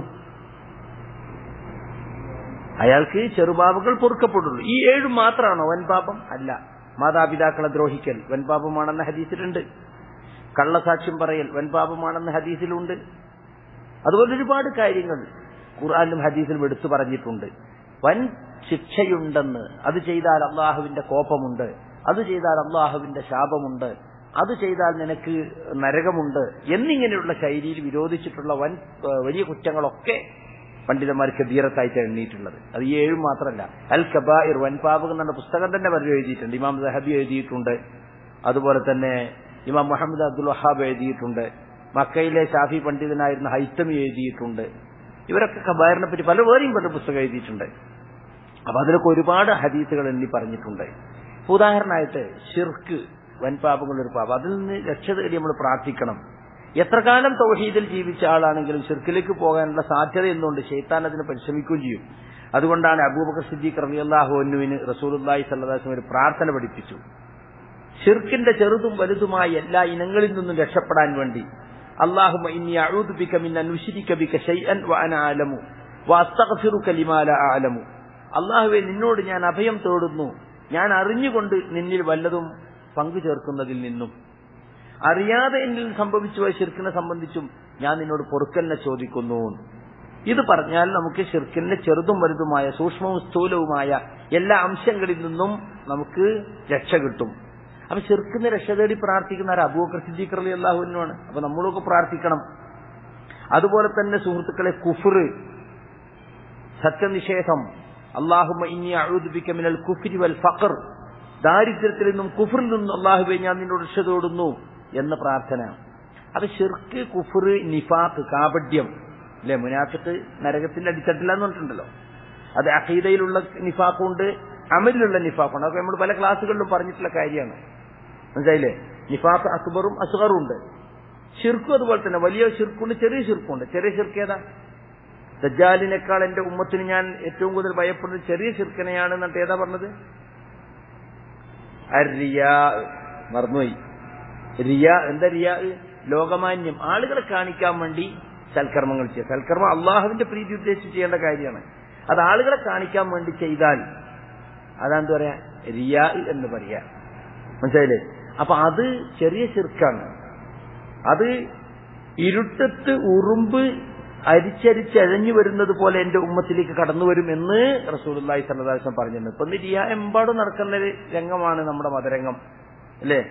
അയാൾക്ക് ചെറുപാപങ്ങൾ പൊറുക്കപ്പെടുള്ളൂ ഈ ഏഴും മാത്രമാണോ വൻപാപം അല്ല മാതാപിതാക്കളെ ദ്രോഹിക്കൽ വൻപാപമാണെന്ന ഹദീസിലുണ്ട് കള്ളസാക്ഷ്യം പറയൽ വൻപാപമാണെന്ന ഹദീസിലുണ്ട് അതുപോലെ ഒരുപാട് കാര്യങ്ങൾ ഖുർആാനിലും ഹദീസിലും എടുത്തു പറഞ്ഞിട്ടുണ്ട് വൻ ശിക്ഷയുണ്ടെന്ന് അത് ചെയ്താൽ അള്ളാഹുവിന്റെ കോപമുണ്ട് അത് ചെയ്താൽ അള്ളാഹുവിന്റെ ശാപമുണ്ട് അത് ചെയ്താൽ നിനക്ക് നരകമുണ്ട് എന്നിങ്ങനെയുള്ള ശൈലിയിൽ വിരോധിച്ചിട്ടുള്ള വൻ വലിയ കുറ്റങ്ങളൊക്കെ പണ്ഡിതന്മാർക്ക് ധീരത്തായിട്ട് എണ്ണിയിട്ടുള്ളത് അത് ഈ ഏഴും മാത്രമല്ല അൽ കബായിർ വൻപാപകം എന്ന പുസ്തകം തന്നെ പറഞ്ഞു എഴുതിയിട്ടുണ്ട് ഇമാം സഹബി എഴുതിയിട്ടുണ്ട് അതുപോലെ തന്നെ ഇമാം മുഹമ്മദ് അബ്ദുൽ വഹാബ് എഴുതിയിട്ടുണ്ട് മക്കയിലെ ഷാഫി പണ്ഡിതനായിരുന്ന ഹൈത്തമി എഴുതിയിട്ടുണ്ട് ഇവരൊക്കെ കബായറിനെ പറ്റി പല വേറെയും പല പുസ്തകം എഴുതിയിട്ടുണ്ട് അപ്പൊ അതിലൊക്കെ ഒരുപാട് ഹദീസുകൾ എണ്ണി പറഞ്ഞിട്ടുണ്ട് ഉദാഹരണമായിട്ട് ഷിർക്ക് വൻപാപങ്ങളുടെ ഒരു പാപം അതിൽ നിന്ന് രക്ഷ തേടി നമ്മൾ പ്രാർത്ഥിക്കണം എത്ര കാലം തൗഹീദിൽ ജീവിച്ച ആളാണെങ്കിലും ഷിർക്കിലേക്ക് പോകാനുള്ള സാധ്യത എന്നുകൊണ്ട് ഷെയ്ത്താൻ അതിന് പരിശ്രമിക്കുകയും ചെയ്യും അതുകൊണ്ടാണ് അബൂബക്കർ സിദ്ദീഖ് റബിഅള്ളാഹുവിനുവിന് റസൂലുല്ലാഹി സല്ലാസ്ലം ഒരു പ്രാർത്ഥന പഠിപ്പിച്ചു ഷിർക്കിന്റെ ചെറുതും വലുതുമായ എല്ലാ ഇനങ്ങളിൽ നിന്നും രക്ഷപ്പെടാൻ വേണ്ടി അള്ളാഹുമ ഇന്നി അഊദു ബിക മിൻ അൻ ഉശ്രിക ബിക ശൈഅൻ വ അന അലമു വ അസ്തഗ്ഫിറുക ലിമാ ലാ അഅലമു അള്ളാഹുവെ നിന്നോട് ഞാൻ അഭയം തേടുന്നു ഞാൻ അറിഞ്ഞുകൊണ്ട് നിന്നിൽ വല്ലതും പങ്കു ചേർക്കുന്നതിൽ നിന്നും അറിയാതെ എന്നിൽ സംഭവിച്ചു പോയ ഷിർക്കിനെ സംബന്ധിച്ചും ഞാൻ നിന്നോട് പൊറുക്കലിനെ ചോദിക്കുന്നു ഇത് പറഞ്ഞാൽ നമുക്ക് ഷിർക്കിന്റെ ചെറുതും വലുതുമായ സൂക്ഷ്മവും സ്ഥൂലവുമായ എല്ലാ അംശങ്ങളിൽ നിന്നും നമുക്ക് രക്ഷ കിട്ടും അപ്പൊ ഷിർക്കിന് രക്ഷ തേടി പ്രാർത്ഥിക്കുന്ന ഒരു അബൂബക്കർ സിദ്ദീഖ് അലി അള്ളാഹുവിനുമാണ് അപ്പൊ നമ്മളൊക്കെ പ്രാർത്ഥിക്കണം അതുപോലെ തന്നെ സുഹൃത്തുക്കളെ കുഫർ സത്യനിഷേധം അള്ളാഹുമ ഇനി അഴുദിപ്പിക്ക മിനൽ കുഫിരി വൽ ഫഖർ ദാരിദ്ര്യത്തിൽ നിന്നും കുഫറിൽ നിന്നും അള്ളാഹുബെ ഞാൻ നിന്നോട് രക്ഷ തേടുന്നു എന്ന പ്രാർത്ഥന അത് ഷിർക്ക് കുഫർ നിഫാത്ത് കാപഡ്യം അല്ലെ മുനാഫത്ത് നരകത്തിന്റെ അടിത്തട്ടില്ല എന്ന് പറഞ്ഞിട്ടുണ്ടല്ലോ അത് അഖീദയിലുള്ള നിഫാഖുണ്ട് അമലിലുള്ള നിഫാഖുണ്ട് അതൊക്കെ നമ്മൾ പല ക്ലാസ്സുകളിലും പറഞ്ഞിട്ടുള്ള കാര്യമാണ് മനസ്സിലായില്ലേ നിഫാഖ് അക്ബറും അസ്ഗറും ഉണ്ട് ഷിർക്കും അതുപോലെ തന്നെ വലിയ ഷിർക്കുണ്ട് ചെറിയ ഷിർക്കുണ്ട് ചെറിയ ഷിർക്ക് ഏതാ ദജ്ജാലിനേക്കാൾ എന്റെ ഉമ്മത്തിന് ഞാൻ ഏറ്റവും കൂടുതൽ ഭയപ്പെടുന്നത് ചെറിയ ഷിർക്കനെയാണ് എന്നിട്ട് ഏതാ പറഞ്ഞത് റിയാ മറന്നുപോയി റിയ എന്താ റിയ ലോകമാന്യം ആളുകളെ കാണിക്കാൻ വേണ്ടി സൽക്കർമ്മങ്ങൾ ചെയ്യുക സൽക്കർമ്മം അള്ളാഹുവിന്റെ പ്രീതി ഉദ്ദേശിച്ച് ചെയ്യേണ്ട കാര്യമാണ് അത് ആളുകളെ കാണിക്കാൻ വേണ്ടി ചെയ്താൽ അതാന്താ പറയാ റിയ എന്ന് പറയാ മനസ്സിലായില്ലേ അപ്പൊ അത് ചെറിയ ചെറുക്കാണ് അത് ഇരുട്ടത്ത് ഉറുമ്പ് അരിച്ചരിച്ചഴഞ്ഞു വരുന്നത് പോലെ എന്റെ ഉമ്മത്തിലേക്ക് കടന്നു വരും എന്ന് റസൂലുള്ളാഹി സല്ലല്ലാഹു പറഞ്ഞിട്ടുണ്ട് ഇപ്പൊ ഇന്ന് റിയ എമ്പാടും നടക്കുന്ന ഒരു രംഗമാണ് നമ്മുടെ മതരംഗം അല്ലേ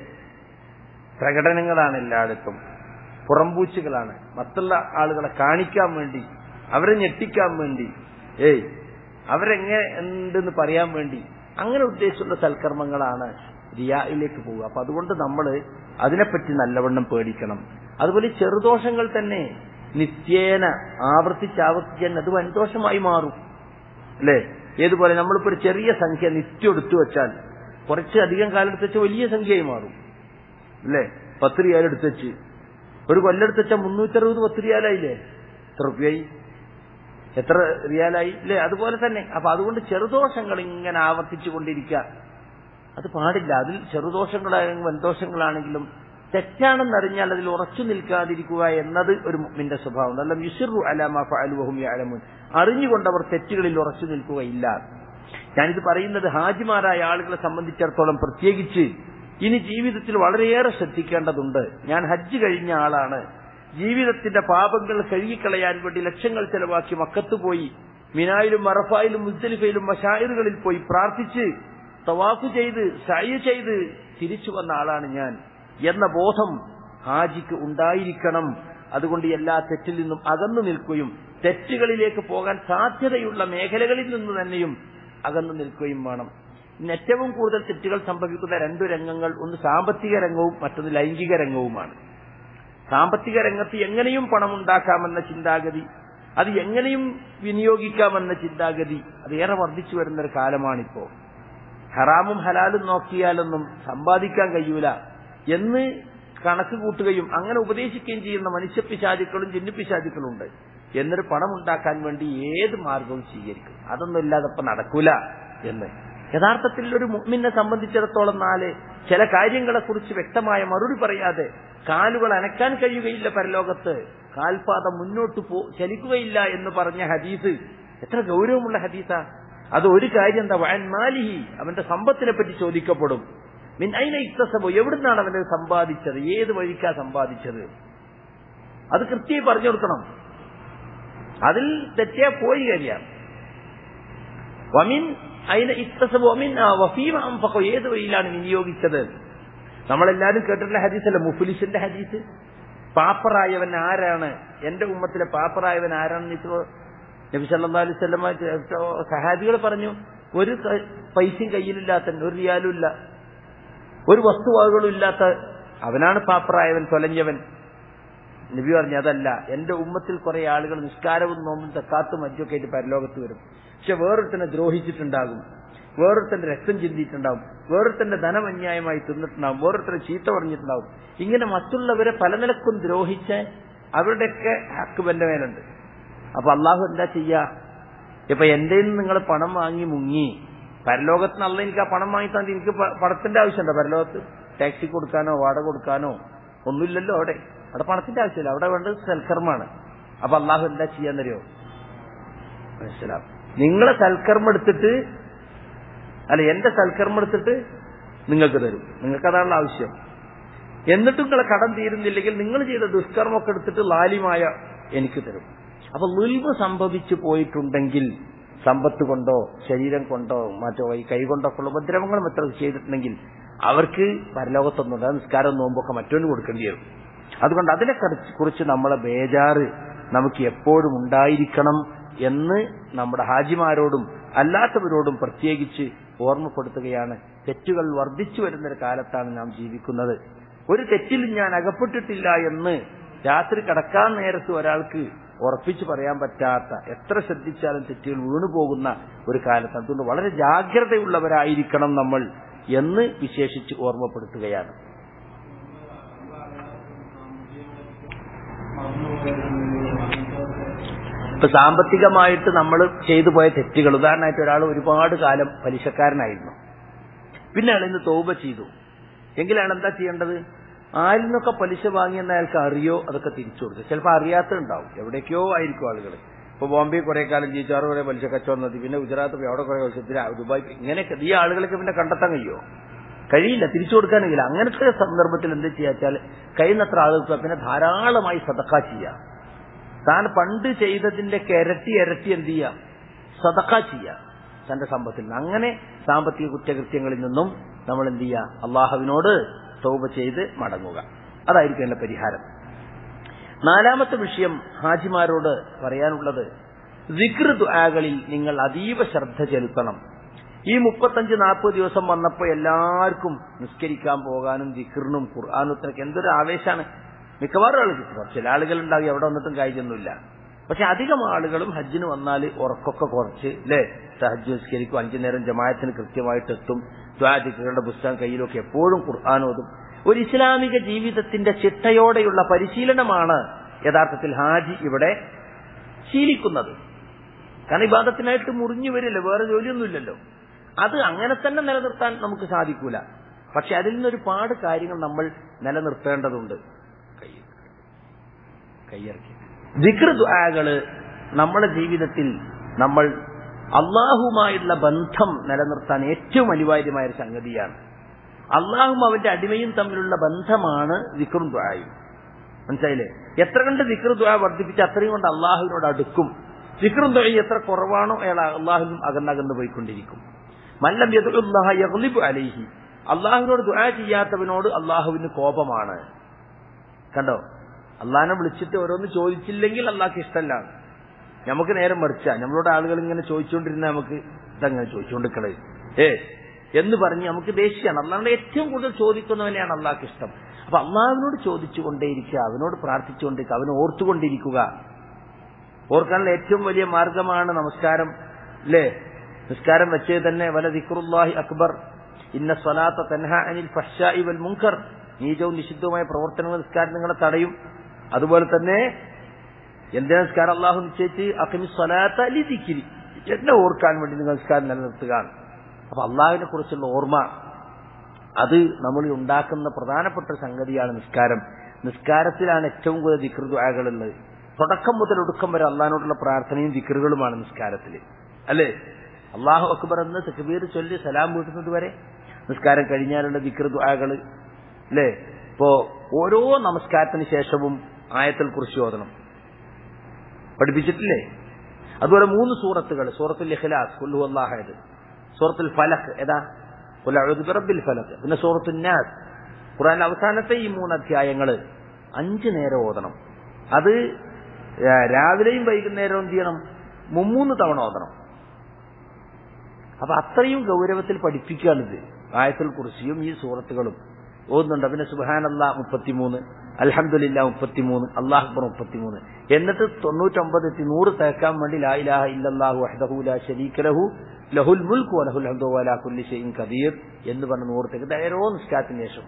പ്രകടനങ്ങളാണ് എല്ലായിടത്തും പുറംപൂച്ചുകളാണ് മറ്റുള്ള ആളുകളെ കാണിക്കാൻ വേണ്ടി അവരെ ഞെട്ടിക്കാൻ വേണ്ടി ഏയ് അവരെങ്ങനെ ഉണ്ടെന്ന് പറയാൻ വേണ്ടി അങ്ങനെ ഉദ്ദേശിച്ചുള്ള സൽക്കർമ്മങ്ങളാണ് റിയായിലേക്ക് പോവുക അപ്പൊ അതുകൊണ്ട് നമ്മൾ അതിനെപ്പറ്റി നല്ലവണ്ണം പേടിക്കണം അതുപോലെ ചെറുദോഷങ്ങൾ തന്നെ നിത്യേന ആവർത്തിച്ച് ആവർത്തിച്ച് അത് വൻദോഷമായി മാറും അല്ലേ ഏതുപോലെ നമ്മളിപ്പോ ഒരു ചെറിയ സംഖ്യ നിത്യം എടുത്തു വെച്ചാൽ കുറച്ച് അധികം കാലം എടുത്ത് വെച്ചാൽ വലിയ സംഖ്യയായി മാറും അല്ലേ പത്ത് റിയാൽ എടുത്ത് വെച്ച് ഒരു കൊല്ലെടുത്ത് വെച്ചാൽ മുന്നൂറ്ററുപത് പത്ത് റിയാലായില്ലേ എത്ര റുപ്യായി എത്ര റിയാലായി അല്ലേ അതുപോലെ തന്നെ അപ്പൊ അതുകൊണ്ട് ചെറുദോഷങ്ങൾ ഇങ്ങനെ ആവർത്തിച്ചു കൊണ്ടിരിക്കുക അത് പാടില്ല അതിൽ ചെറുദോഷങ്ങളാണെങ്കിലും വൻദോഷങ്ങളാണെങ്കിലും തെറ്റാണെന്നറിഞ്ഞാൽ അതിൽ ഉറച്ചു നിൽക്കാതിരിക്കുക എന്നത് ഒരു മുഅ്മിന്റെ സ്വഭാവം അല്ല യുസിറു അലാമ ഫഅലുവഹും യഅലമുൻ അറിഞ്ഞുകൊണ്ടവർ തെറ്റുകളിൽ ഉറച്ചു നിൽക്കുകയില്ല ഞാനിത് പറയുന്നത് ഹാജിമാരായ ആളുകളെ സംബന്ധിച്ചിടത്തോളം പ്രത്യേകിച്ച് ഇനി ജീവിതത്തിൽ വളരെയേറെ ശ്രദ്ധിക്കേണ്ടതുണ്ട് ഞാൻ ഹജ്ജ് കഴിഞ്ഞ ആളാണ് ജീവിതത്തിന്റെ പാപങ്ങൾ കഴുകിക്കളയാൻ വേണ്ടി ലക്ഷങ്ങൾ ചെലവാക്കി മക്കത്ത് പോയി മിനായിലും മറഫായിലും മുസ്തലിഫയിലും മഷായറുകളിൽ പോയി പ്രാർത്ഥിച്ച് തവാഫ് ചെയ്ത് സയ ചെയ്ത് തിരിച്ചു വന്ന ആളാണ് ഞാൻ എന്ന ബോധം ഹാജിക്ക് ഉണ്ടായിരിക്കണം അതുകൊണ്ട് എല്ലാ തെറ്റിൽ നിന്നും അകന്നു നിൽക്കുകയും തെറ്റുകളിലേക്ക് പോകാൻ സാധ്യതയുള്ള മേഖലകളിൽ നിന്ന് തന്നെയും അകന്നു നിൽക്കുകയും വേണം ഇന്ന് ഏറ്റവും കൂടുതൽ തെറ്റുകൾ സംഭവിക്കുന്ന രണ്ടു രംഗങ്ങൾ ഒന്ന് സാമ്പത്തിക രംഗവും മറ്റൊന്ന് ലൈംഗിക രംഗവുമാണ് സാമ്പത്തിക രംഗത്ത് എങ്ങനെയും പണമുണ്ടാക്കാമെന്ന ചിന്താഗതി അത് എങ്ങനെയും വിനിയോഗിക്കാമെന്ന ചിന്താഗതി അത് ഏറെ വർദ്ധിച്ചു വരുന്ന ഒരു കാലമാണിപ്പോ ഹറാമും ഹലാലും നോക്കിയാലൊന്നും സമ്പാദിക്കാൻ കഴിയൂല എന്ന് കണക്ക് കൂട്ടുകയും അങ്ങനെ ഉപദേശിക്കുകയും ചെയ്യുന്ന മനുഷ്യപ്പിശാചുക്കളും ജിന്നുപിശാചുക്കളും ഉണ്ട് എന്നിട്ട് പണം ഉണ്ടാക്കാൻ വേണ്ടി ഏത് മാർഗവും സ്വീകരിക്കും അതൊന്നും ഇല്ലാതെ ഇപ്പൊ നടക്കൂല എന്ന് യഥാർത്ഥത്തിൽ ഒരു മുഅ്മിനെ സംബന്ധിച്ചിടത്തോളം നാല് ചില കാര്യങ്ങളെ കുറിച്ച് വ്യക്തമായ മറുപടി പറയാതെ കാലുകൾ അനക്കാൻ കഴിയുകയില്ല പരലോകത്ത് കാൽപാദം മുന്നോട്ട് പോ ചലിക്കുകയില്ല എന്ന് പറഞ്ഞ ഹദീസ് എത്ര ഗൗരവമുള്ള ഹദീസാ അത് ഒരു കാര്യം എന്താ വൻ മാലിഹി അവന്റെ സമ്പത്തിനെ പറ്റി ചോദിക്കപ്പെടും മിൻ അയിന ഇക്തസബോ എവിടുന്നാണ് അവന്റെ സമ്പാദിച്ചത് ഏത് വഴിക്കാ സമ്പാദിച്ചത് അത് കൃത്യമായി പറഞ്ഞു കൊടുക്കണം അതിൽ തെറ്റിയാ പോയി കഴിയാം വമിൻ അയിന ഇക്തസബോ വമിൻ വഫീമ അംഫഖോ ഏത് വഴിയിലാണ് വിനിയോഗിച്ചത് നമ്മളെല്ലാരും കേട്ടിട്ടുള്ള ഹദീസല്ല മുഫ്ലിസിന്റെ ഹദീസ് പാപ്പറായവൻ ആരാണ് എന്റെ ഉമ്മത്തിലെ പാപ്പറായവൻ ആരാണെന്ന് ഇപ്പോൾ നബി സല്ലല്ലാഹു അലൈഹി വസല്ലമ സഹാബികൾ പറഞ്ഞു ഒരു പൈസയും കയ്യിലില്ലാത്ത ഒരു റിയാലും ഇല്ല ഒരു വസ്തുവകകളും ഇല്ലാത്ത അവനാണ് പാപ്പറായവൻ തൊലഞ്ഞവൻ നബി പറഞ്ഞു അതല്ല എന്റെ ഉമ്മത്തിൽ കുറെ ആളുകൾ നിസ്കാരവും നോമ്പും തക്കാത്തും മറ്റൊക്കെ ആയിട്ട് പരലോകത്ത് വരും പക്ഷെ വേറൊരുത്തനെ ദ്രോഹിച്ചിട്ടുണ്ടാകും വേറൊരുത്തന്റെ രക്തം ചിന്തിയിട്ടുണ്ടാവും വേറൊരുത്തന്റെ ധനം അന്യായമായി തിന്നിട്ടുണ്ടാവും വേറൊരുത്തരെ ചീത്ത പറഞ്ഞിട്ടുണ്ടാവും ഇങ്ങനെ മറ്റുള്ളവരെ പല നിലക്കും ദ്രോഹിച്ച് അവരുടെയൊക്കെ ഹക്ക് എന്റെ മേലുണ്ട് അപ്പൊ അള്ളാഹു എന്താ ചെയ്യാ ഇപ്പൊ എന്റെ നിങ്ങൾ പണം വാങ്ങി മുങ്ങി പരലോകത്ത് നല്ല എനിക്ക് ആ പണം വാങ്ങി തന്നെ എനിക്ക് പണത്തിന്റെ ആവശ്യമുണ്ടോ പരലോകത്ത് ടാക്സി കൊടുക്കാനോ വാടക കൊടുക്കാനോ ഒന്നുമില്ലല്ലോ അവിടെ അവിടെ പണത്തിന്റെ ആവശ്യമില്ല അവിടെ വേണ്ടത് സൽക്കർമ്മമാണ് അപ്പൊ അള്ളാഹു എന്താ ചെയ്യാന്നറിയോ മനസ്സിലാവും നിങ്ങളെ സൽക്കർമ്മം എടുത്തിട്ട് അല്ല എന്റെ സൽക്കർമ്മം എടുത്തിട്ട് നിങ്ങൾക്ക് തരും നിങ്ങൾക്ക് അതാണുള്ള ആവശ്യം എന്നിട്ടും നിങ്ങളെ കടം തീരുന്നില്ലെങ്കിൽ നിങ്ങൾ ചെയ്ത ദുഷ്കർമ്മമൊക്കെ എടുത്തിട്ട് ലാലിമായ എനിക്ക് തരും അപ്പൊ നുൽവ് സംഭവിച്ചു പോയിട്ടുണ്ടെങ്കിൽ സമ്പത്ത് കൊണ്ടോ ശരീരം കൊണ്ടോ മറ്റോ ഈ കൈ കൊണ്ടോ ഒക്കെ ഉള്ള ഉപദ്രവങ്ങളും എത്ര ചെയ്തിട്ടുണ്ടെങ്കിൽ അവർക്ക് പരലോകത്തൊന്നുണ്ട് നിസ്കാരം നോമ്പൊക്കെ മറ്റൊന്ന് കൊടുക്കേണ്ടി വരും അതുകൊണ്ട് അതിനെ കുറിച്ച് നമ്മളെ ബേജാറ് നമുക്ക് എപ്പോഴും ഉണ്ടായിരിക്കണം എന്ന് നമ്മുടെ ഹാജിമാരോടും അല്ലാത്തവരോടും പ്രത്യേകിച്ച് ഓർമ്മപ്പെടുത്തുകയാണ് തെറ്റുകൾ വർദ്ധിച്ചു വരുന്ന ഒരു കാലത്താണ് നാം ജീവിക്കുന്നത് ഒരു തെറ്റിലും ഞാൻ അകപ്പെട്ടിട്ടില്ല എന്ന് രാത്രി കടക്കാൻ നേരത്ത് ഒരാൾക്ക് ഉറപ്പിച്ചു പറയാൻ പറ്റാത്ത എത്ര ശ്രദ്ധിച്ചാലും തെറ്റുകൾ വീണു പോകുന്ന ഒരു കാലത്ത് അതുകൊണ്ട് വളരെ ജാഗ്രതയുള്ളവരായിരിക്കണം നമ്മൾ എന്ന് വിശേഷിച്ച് ഓർമ്മപ്പെടുത്തുകയാണ് ഇപ്പൊ സാമ്പത്തികമായിട്ട് നമ്മൾ ചെയ്തു പോയ തെറ്റുകൾ ഉദാഹരണമായിട്ട് ഒരാൾ ഒരുപാട് കാലം പലിശക്കാരനായിരുന്നു പിന്നെ അയാൾ ഇന്ന് തോപ ചെയ്തു എങ്കിലാണ് എന്താ ചെയ്യേണ്ടത് ആരിൽ നിന്നൊക്കെ പലിശ വാങ്ങിയെന്ന് അയാൾക്ക് അറിയോ അതൊക്കെ തിരിച്ചു കൊടുക്കുക ചിലപ്പോൾ അറിയാത്തുണ്ടാവും എവിടേക്കോ ആയിരിക്കും ആളുകൾ ഇപ്പൊ ബോംബെ കുറെ കാലം ജീവിച്ചു ആറ് കുറെ പലിശ കച്ചവടം നടത്തി പിന്നെ ഗുജറാത്ത് പോയി അവിടെ കുറെ പലിശ ദുബായ് ഇങ്ങനെയൊക്കെ ഈ ആളുകളൊക്കെ പിന്നെ കണ്ടെത്താൻ കഴിയുമോ കഴിയില്ല തിരിച്ചു കൊടുക്കാൻ കഴിയില്ല അങ്ങനത്തെ സന്ദർഭത്തിൽ എന്ത് ചെയ്യാച്ചാൽ കഴിയുന്നത്ര ആളുകൾക്ക് പിന്നെ ധാരാളമായി സതക്ക ചെയ്യാം താൻ പണ്ട് ചെയ്തതിന്റെ ഇരട്ടി ഇരട്ടി എന്ത് ചെയ്യാം സതക്ക ചെയ്യാം തന്റെ സമ്പത്തിൽ നിന്ന് അങ്ങനെ സാമ്പത്തിക കുറ്റകൃത്യങ്ങളിൽ നിന്നും നമ്മൾ എന്ത് ചെയ്യുക അള്ളാഹുവിനോട് തൗബ ചെയ്ത് മടങ്ങുക അതായിരിക്കും എന്റെ പരിഹാരം നാലാമത്തെ വിഷയം ഹാജിമാരോട് പറയാനുള്ളത് വികൃ ദുആകളിൽ നിങ്ങൾ അതീവ ശ്രദ്ധ ചെലുത്തണം ഈ മുപ്പത്തഞ്ച് നാൽപ്പത് ദിവസം വന്നപ്പോൾ എല്ലാവർക്കും നിസ്കരിക്കാൻ പോകാനും ദിക്റിനും ഖുർആാനുത്തിനൊക്കെ എന്തൊരു ആവേശമാണ് മിക്കവാറും ആളുകൾ ചില ആളുകൾ ഉണ്ടാകും എവിടെ വന്നിട്ടും കാര്യമൊന്നുമില്ല പക്ഷെ അധികം ആളുകളും ഹജ്ജിന് വന്നാൽ ഉറക്കൊക്കെ കുറച്ച് അല്ലേ ഹജ്ജ് നിസ്കരിക്കും അഞ്ചു നേരം ജമായത്തിന് കൃത്യമായിട്ട് എത്തും ദ്വാദിക്കുകളുടെ പുസ്തകം കയ്യിലൊക്കെ എപ്പോഴും ഖുർആാനോതും ഒരു ഇസ്ലാമിക ജീവിതത്തിന്റെ ചിട്ടയോടെയുള്ള പരിശീലനമാണ് യഥാർത്ഥത്തിൽ ഹാജി ഇവിടെ ശീലിക്കുന്നത് കാരണം ഇബാദത്തിനായിട്ട് മുറിഞ്ഞു വരില്ല വേറെ ജോലിയൊന്നുമില്ലല്ലോ അത് അങ്ങനെ തന്നെ നിലനിർത്താൻ നമുക്ക് സാധിക്കൂല പക്ഷെ അതിൽ നിന്നൊരു പാട് കാര്യങ്ങൾ നമ്മൾ നിലനിർത്തേണ്ടതുണ്ട് കയ്യിറക്കി ദിക്ർ ദുആകള് നമ്മുടെ ജീവിതത്തിൽ നമ്മൾ അള്ളാഹുമായുള്ള ബന്ധം നിലനിർത്താൻ ഏറ്റവും അനിവാര്യമായ ഒരു സംഗതിയാണ് അള്ളാഹും അവന്റെ അടിമയും തമ്മിലുള്ള ബന്ധമാണ് ദിക്റും ദുആയും മനസ്സിലായില്ലേ എത്ര കണ്ട് ദിക്ർ ദുആ വർദ്ധിപ്പിച്ച് അത്രയും കൊണ്ട് അള്ളാഹുവിനോട് അടുക്കും ദിക്റും ദുആയും എത്ര കുറവാണോ അയാൾ അള്ളാഹുവിനും അകന്നകന്ന് പോയിക്കൊണ്ടിരിക്കും മല്ലം യദുല്ലാഹ യഗ്ലിബു അലൈഹി അള്ളാഹുവിനോട് ദുആ ചെയ്യാത്തവനോട് അള്ളാഹുവിന് കോപമാണ് കണ്ടോ അള്ളാഹിനെ വിളിച്ചിട്ട് ഓരോന്ന് ചോദിച്ചില്ലെങ്കിൽ അള്ളാഹ്ക്ക് ഇഷ്ടമല്ല നമുക്ക് നേരം മറിച്ച നമ്മളോട് ആളുകൾ ഇങ്ങനെ ചോദിച്ചുകൊണ്ടിരുന്ന നമുക്ക് ഇതങ്ങനെ ചോദിച്ചുകൊണ്ടിരിക്കണത് ഏ എന്ന് പറഞ്ഞ് നമുക്ക് ദേഷ്യമാണ് അള്ളാഹിനോട് ഏറ്റവും കൂടുതൽ ചോദിക്കുന്നവനെയാണ് അള്ളാഹ്ക്ക് ഇഷ്ടം അപ്പൊ അള്ളാഹുവിനോട് ചോദിച്ചുകൊണ്ടേയിരിക്കുക അവനോട് പ്രാർത്ഥിച്ചുകൊണ്ടിരിക്കുക അവനെ ഓർത്തുകൊണ്ടിരിക്കുക ഓർക്കാനുള്ള ഏറ്റവും വലിയ മാർഗമാണ് നമസ്കാരം അല്ലേ നിസ്കാരം വെച്ചത് തന്നെ വല ദിക്റുല്ലാഹി അക്ബർ ഇന്ന സ്വലാത്ത തൻഹ അനിൽ ഫഷായി വൽ മുങ്കർ നീചവും നിഷിദ്ധവുമായ പ്രവർത്തനങ്ങൾ നിസ്കാരം നിങ്ങളെ തടയും അതുപോലെ തന്നെ എന്റെ നിസ്കാരം അള്ളാഹു നിശ്ചയിച്ച് അക്കിമി സ്വലാത്ത അലി ദിക്കിരി എന്നെ ഓർക്കാൻ വേണ്ടി നിങ്ങൾ നിസ്കാരം നിലനിർത്തുക അപ്പൊ അള്ളാഹുവിനെ കുറിച്ചുള്ള ഓർമ്മ അത് നമ്മൾ ഉണ്ടാക്കുന്ന പ്രധാനപ്പെട്ട സംഗതിയാണ് നിസ്കാരം നിസ്കാരത്തിലാണ് ഏറ്റവും കൂടുതൽ ദിക്റുദ്വാകളുള്ളത് തുടക്കം മുതൽ ഒടുക്കം വരെ അള്ളഹാനോടുള്ള പ്രാർത്ഥനയും ദിക്റുകളുമാണ് നിസ്കാരത്തിൽ അല്ലേ അള്ളാഹു അക്ബർ എന്ന് തക്ബീർ ചൊല്ലി സലാം വീട്ടുന്നത് വരെ നിസ്കാരം കഴിഞ്ഞാലുള്ള ദിക്റുദ്വാകള് അല്ലേ ഇപ്പോ ഓരോ നമസ്കാരത്തിന് ശേഷവും ആയത്തിൽ കുറിച്ച് ഓതണം പഠിപ്പിച്ചിട്ടില്ലേ അതുപോലെ മൂന്ന് സൂറത്തുകൾ സൂറത്തുൽ ഇഖ്ലാസ് കുല്ലു അള്ളാഹയത് സൂറത്തുൽ ഫലഖ് ഏതാ റബ്ബിൽ ഫലഖ് പിന്നെ സൂറത്തുൽ നാസ് ഖുറാൻ അവസാനത്തെ ഈ മൂന്ന് അധ്യായങ്ങൾ അഞ്ചു നേരം ഓതണം അത് രാവിലെയും വൈകുന്നേരവും എന്ത് ചെയ്യണം മുമ്മൂന്ന് തവണ ഓതണം അപ്പൊ അത്രയും ഗൗരവത്തിൽ പഠിപ്പിക്കുകയാണിത് ആയത്തുൽ കുറിച്ചിയും ഈ സൂറത്തുകളും ഓതുന്നുണ്ട് പിന്നെ സുബാനല്ല മുപ്പത്തിമൂന്ന് അലഹമില്ല മുപ്പത്തിമൂന്ന് അള്ളാഹ് അക്ബർ മുപ്പത്തിമൂന്ന് എന്നിട്ട് തൊണ്ണൂറ്റൊമ്പത് എത്തി നൂറ് തേക്കാൻ വേണ്ടി ലാ ഇലാഹ ഇല്ലല്ലാഹു വഹ്ദഹു ലാ ശരീക ലഹു ലഹുൽ മുൽക്ക് വലഹുൽ ഹംദു വലാ കുല്ലി ഷൈഇൻ ഖദീർ എന്ന് പറഞ്ഞ നൂറ് തേക്ക് ഓരോ നിസ്കാരത്തിന് ശേഷം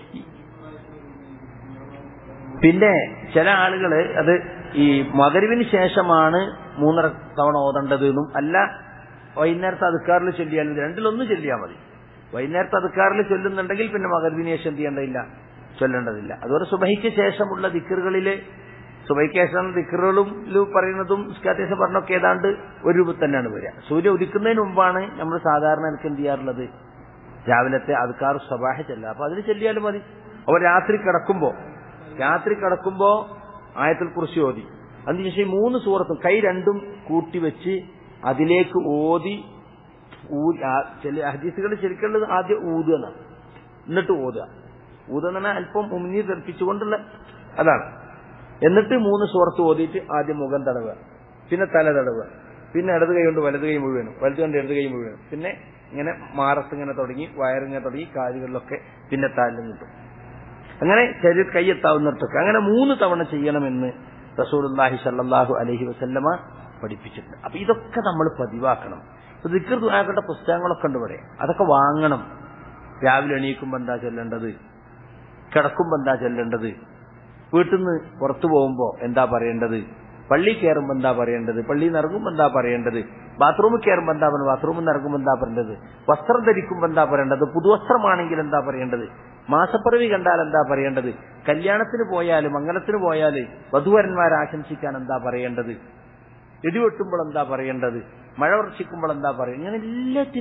പിന്നെ ചില ആളുകള് അത് ഈ മകരുവിന് ശേഷമാണ് മൂന്നര തവണ ഓതേണ്ടത് എന്നും അല്ല വൈകുന്നേരത്തെ അതുക്കാറിൽ ചൊല്ലിയാൽ രണ്ടിലൊന്നും ചൊല്ലിയാൽ മതി വൈകുന്നേരത്തെ അതുക്കാറിൽ ചൊല്ലുന്നുണ്ടെങ്കിൽ പിന്നെ മകരുവിന് ശേഷം എന്ത് ചെയ്യേണ്ടതില്ല ചൊല്ലേണ്ടതില്ല അതുപോലെ സുബഹിക്ക് ശേഷമുള്ള ദിക്കറുകളില് സുബഹിക്ക് ശേഷം ദിക്കറുകളും പറയുന്നതും സ്കാറ്റേഷൻ പറഞ്ഞൊക്കെ ഏതാണ്ട് ഒരു രൂപത്തിൽ തന്നെയാണ് വരിക സൂര്യ ഉദിക്കുന്നതിന് മുമ്പാണ് നമ്മൾ സാധാരണ എനിക്ക് എന്ത് ചെയ്യാറുള്ളത് രാവിലത്തെ അതുക്കാർ സബാഹ ചെല്ലുക അപ്പൊ അതിന് ചെല്ലിയാലും മതി അപ്പോൾ രാത്രി കിടക്കുമ്പോ രാത്രി കിടക്കുമ്പോ ആയത്തിൽ കുറിച്ച് ഓതി അതിനുശേഷം മൂന്ന് സൂറത്തും കൈ രണ്ടും കൂട്ടി വെച്ച് അതിലേക്ക് ഓതി ചില ഹദീസുകൾ ശരിക്കുള്ളത് ആദ്യം ഊതുക എന്നാണ് എന്നിട്ട് ഓതുക ഊതുക എന്ന് പറഞ്ഞാൽ അല്പം ഉമിനി തെറിപ്പിച്ചുകൊണ്ടുള്ള അതാണ് എന്നിട്ട് മൂന്ന് സുഹൃത്ത് ഓതിയിട്ട് ആദ്യം മുഖം തടവുക പിന്നെ തല തടവുക പിന്നെ ഇടത് കൈ കൊണ്ട് വലത് കൈ മുഴുവനും വലത് കൊണ്ട് ഇടത് കൈ മുഴുവനും പിന്നെ ഇങ്ങനെ മാറത്ത് ഇങ്ങനെ തുടങ്ങി വയറിങ്ങനെ തുടങ്ങി കാലുകളിലൊക്കെ പിന്നെ താലിലും കിട്ടും അങ്ങനെ ശരീര കൈയെത്താവുന്നിടത്തൊക്കെ അങ്ങനെ മൂന്ന് തവണ ചെയ്യണമെന്ന് റസൂലുല്ലാഹി സല്ലാഹു അലഹി വസല്ലമ പഠിപ്പിച്ചിട്ടുണ്ട് അപ്പൊ ഇതൊക്കെ നമ്മൾ പതിവാക്കണം ദിക്കർ ദുആകളുടെ പുസ്തകങ്ങളൊക്കെ ഉണ്ട് ഇവിടെ അതൊക്കെ വാങ്ങണം രാവിലെ എണീക്കുമ്പോ എന്താ ചെല്ലേണ്ടത് കിടക്കുമ്പോ എന്താ ചെല്ലേണ്ടത് വീട്ടിൽ നിന്ന് പുറത്തു പോകുമ്പോ എന്താ പറയേണ്ടത് പള്ളി കയറുമ്പോ എന്താ പറയേണ്ടത് പള്ളിയിൽ നിന്ന് ഇറങ്ങുമ്പോ എന്താ പറയേണ്ടത് ബാത്റൂമിൽ കയറുമ്പോ എന്താ പറയുന്നത് ബാത്റൂമിൽ നിന്ന് ഇറങ്ങുമ്പോ എന്താ പറയേണ്ടത് വസ്ത്രം ധരിക്കുമ്പോ എന്താ പറയേണ്ടത് പുതുവസ്ത്രമാണെങ്കിൽ എന്താ പറയേണ്ടത് മാസപ്പിറവി കണ്ടാൽ എന്താ പറയേണ്ടത് കല്യാണത്തിന് പോയാല് മംഗലത്തിന് പോയാല് വധുവരന്മാരെ ആശംസിക്കാൻ എന്താ പറയേണ്ടത് ഇടിവെട്ടുമ്പോൾ എന്താ പറയേണ്ടത് മഴ വർഷിക്കുമ്പോൾ എന്താ പറയുക ഇങ്ങനെ എല്ലാത്തിനും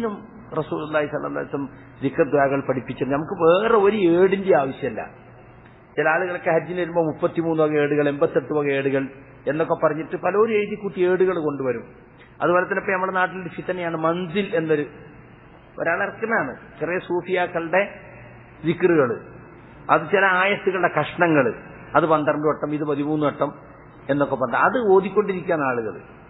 റസൂലി സല്ലാസം ദിക്കദ്വാകൾ പഠിപ്പിച്ചത് നമുക്ക് വേറെ ഒരു ഏടിന്റെ ആവശ്യമല്ല ചില ആളുകളൊക്കെ ഹജ്ജിന് വരുമ്പോൾ മുപ്പത്തിമൂന്ന് വക ഏടുകൾ എൺപത്തെട്ട് വക ഏടുകൾ എന്നൊക്കെ പറഞ്ഞിട്ട് പലരും എഴുതി കൂട്ടി ഏടുകൾ കൊണ്ടുവരും അതുപോലെ തന്നെ ഇപ്പൊ നമ്മുടെ നാട്ടിൽ ഫിത്തനെയാണ് മൻസിൽ എന്നൊരു ഒരാളിറക്കുന്നതാണ് ചെറിയ സൂഫിയാക്കളുടെ ദിക്കറുകൾ അത് ചില ആയത്തുകളുടെ കഷ്ണങ്ങൾ അത് പന്ത്രണ്ട് വട്ടം ഇത് പതിമൂന്ന് വട്ടം എന്നൊക്കെ പറഞ്ഞ അത് ഓതിക്കൊണ്ടിരിക്കുകയാണ് ആളുകൾ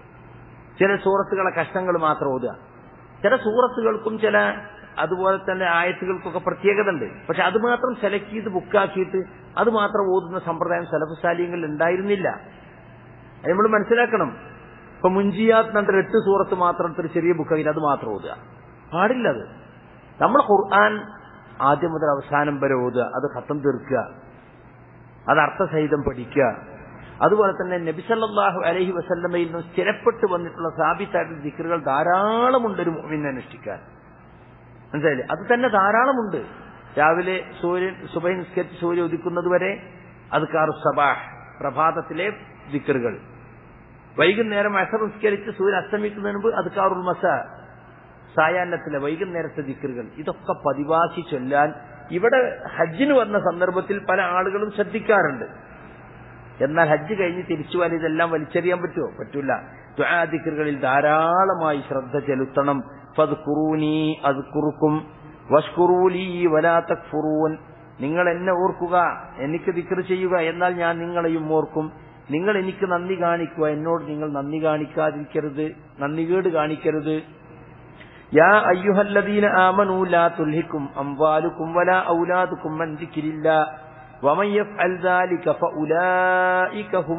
ചില സൂറത്തുകളെ കഷ്ണങ്ങൾ മാത്രം ഓതുക ചില സൂറത്തുകൾക്കും ചില അതുപോലെ തന്നെ ആയത്തുകൾക്കൊക്കെ പ്രത്യേകത ഉണ്ട് പക്ഷെ അത് മാത്രം സെലക്ട് ചെയ്ത് ബുക്കാക്കിയിട്ട് അത് മാത്രം ഓതുന്ന സമ്പ്രദായം സലഫുസാലിയങ്ങളിൽ ഉണ്ടായിരുന്നില്ല അത് നമ്മൾ മനസ്സിലാക്കണം ഇപ്പൊ മുഞ്ചിയാത്ത് എന്നിട്ട് എട്ട് സൂറത്ത് മാത്രം ഒരു ചെറിയ ബുക്കാക്കി അത് മാത്രം ഓതുക പാടില്ല അത് നമ്മൾ ഖുർആൻ ആദ്യം മുതൽ അവസാനം വരെ ഓതുക അത് ഖത്തം തീർക്കുക അത് അർത്ഥസഹിതം പഠിക്കുക അതുപോലെ തന്നെ നബിസല്ലാഹു അലഹി വസല്ലമയിൽ നിന്ന് സ്ഥിരപ്പെട്ട് വന്നിട്ടുള്ള സാബിത്തായിട്ടുള്ള ദിക്കറുകൾ ധാരാളമുണ്ട് ഒരു മുഅ്മിനെ അനുഷ്ഠിക്കാൻ മനസ്സിലായില്ലേ അത് തന്നെ ധാരാളമുണ്ട് രാവിലെ സൂര്യൻ സുബൈ നിസ്കരിച്ച് സൂര്യ ഉദിക്കുന്നത് വരെ അദ്കാർ സബാഹ് പ്രഭാതത്തിലെ ദിക്കറുകൾ വൈകുന്നേരം അസർ നിസ്കരിച്ച് സൂര്യൻ അസ്തമിക്കുന്നതിന് മുമ്പ് അദ്കാറുൽ മസ സായാഹ്നത്തിലെ വൈകുന്നേരത്തെ ദിക്കറുകൾ ഇതൊക്കെ പതിവാക്കി ചൊല്ലാൻ ഇവിടെ ഹജ്ജിന് വന്ന സന്ദർഭത്തിൽ പല ആളുകളും ശ്രദ്ധിക്കാറുണ്ട് എന്നാൽ ഹജ്ജ് കഴിഞ്ഞ് തിരിച്ചു പോയാൽ ഇതെല്ലാം വലിച്ചെറിയാൻ പറ്റുമോ പറ്റൂല ദ്വാദിക്കറുകളിൽ ധാരാളമായി ശ്രദ്ധ ചെലുത്തണം ഫദ്ഖുറൂനി അദ്ഖുറുക്കും വഷ്കുറൂലി വലാ തക്ഫുറൂൻ നിങ്ങൾ എന്നെ ഓർക്കുക എനിക്ക് ദിക്ർ ചെയ്യുക എന്നാൽ ഞാൻ നിങ്ങളെയും ഓർക്കും നിങ്ങൾ എനിക്ക് നന്ദി കാണിക്കുക എന്നോട് നിങ്ങൾ നന്ദി കാണിക്കാതിരിക്കരുത് നന്ദികേട് കാണിക്കരുത് യാ അയ്യുഹല്ലദീന ആമനൂ ലാ തുൽഹിക്കും അംവാലുക്കും വലാ ഔലാദുക്കും അൻ ദിക്രില്ലാ ومن يفعل ذلك فأولئك هم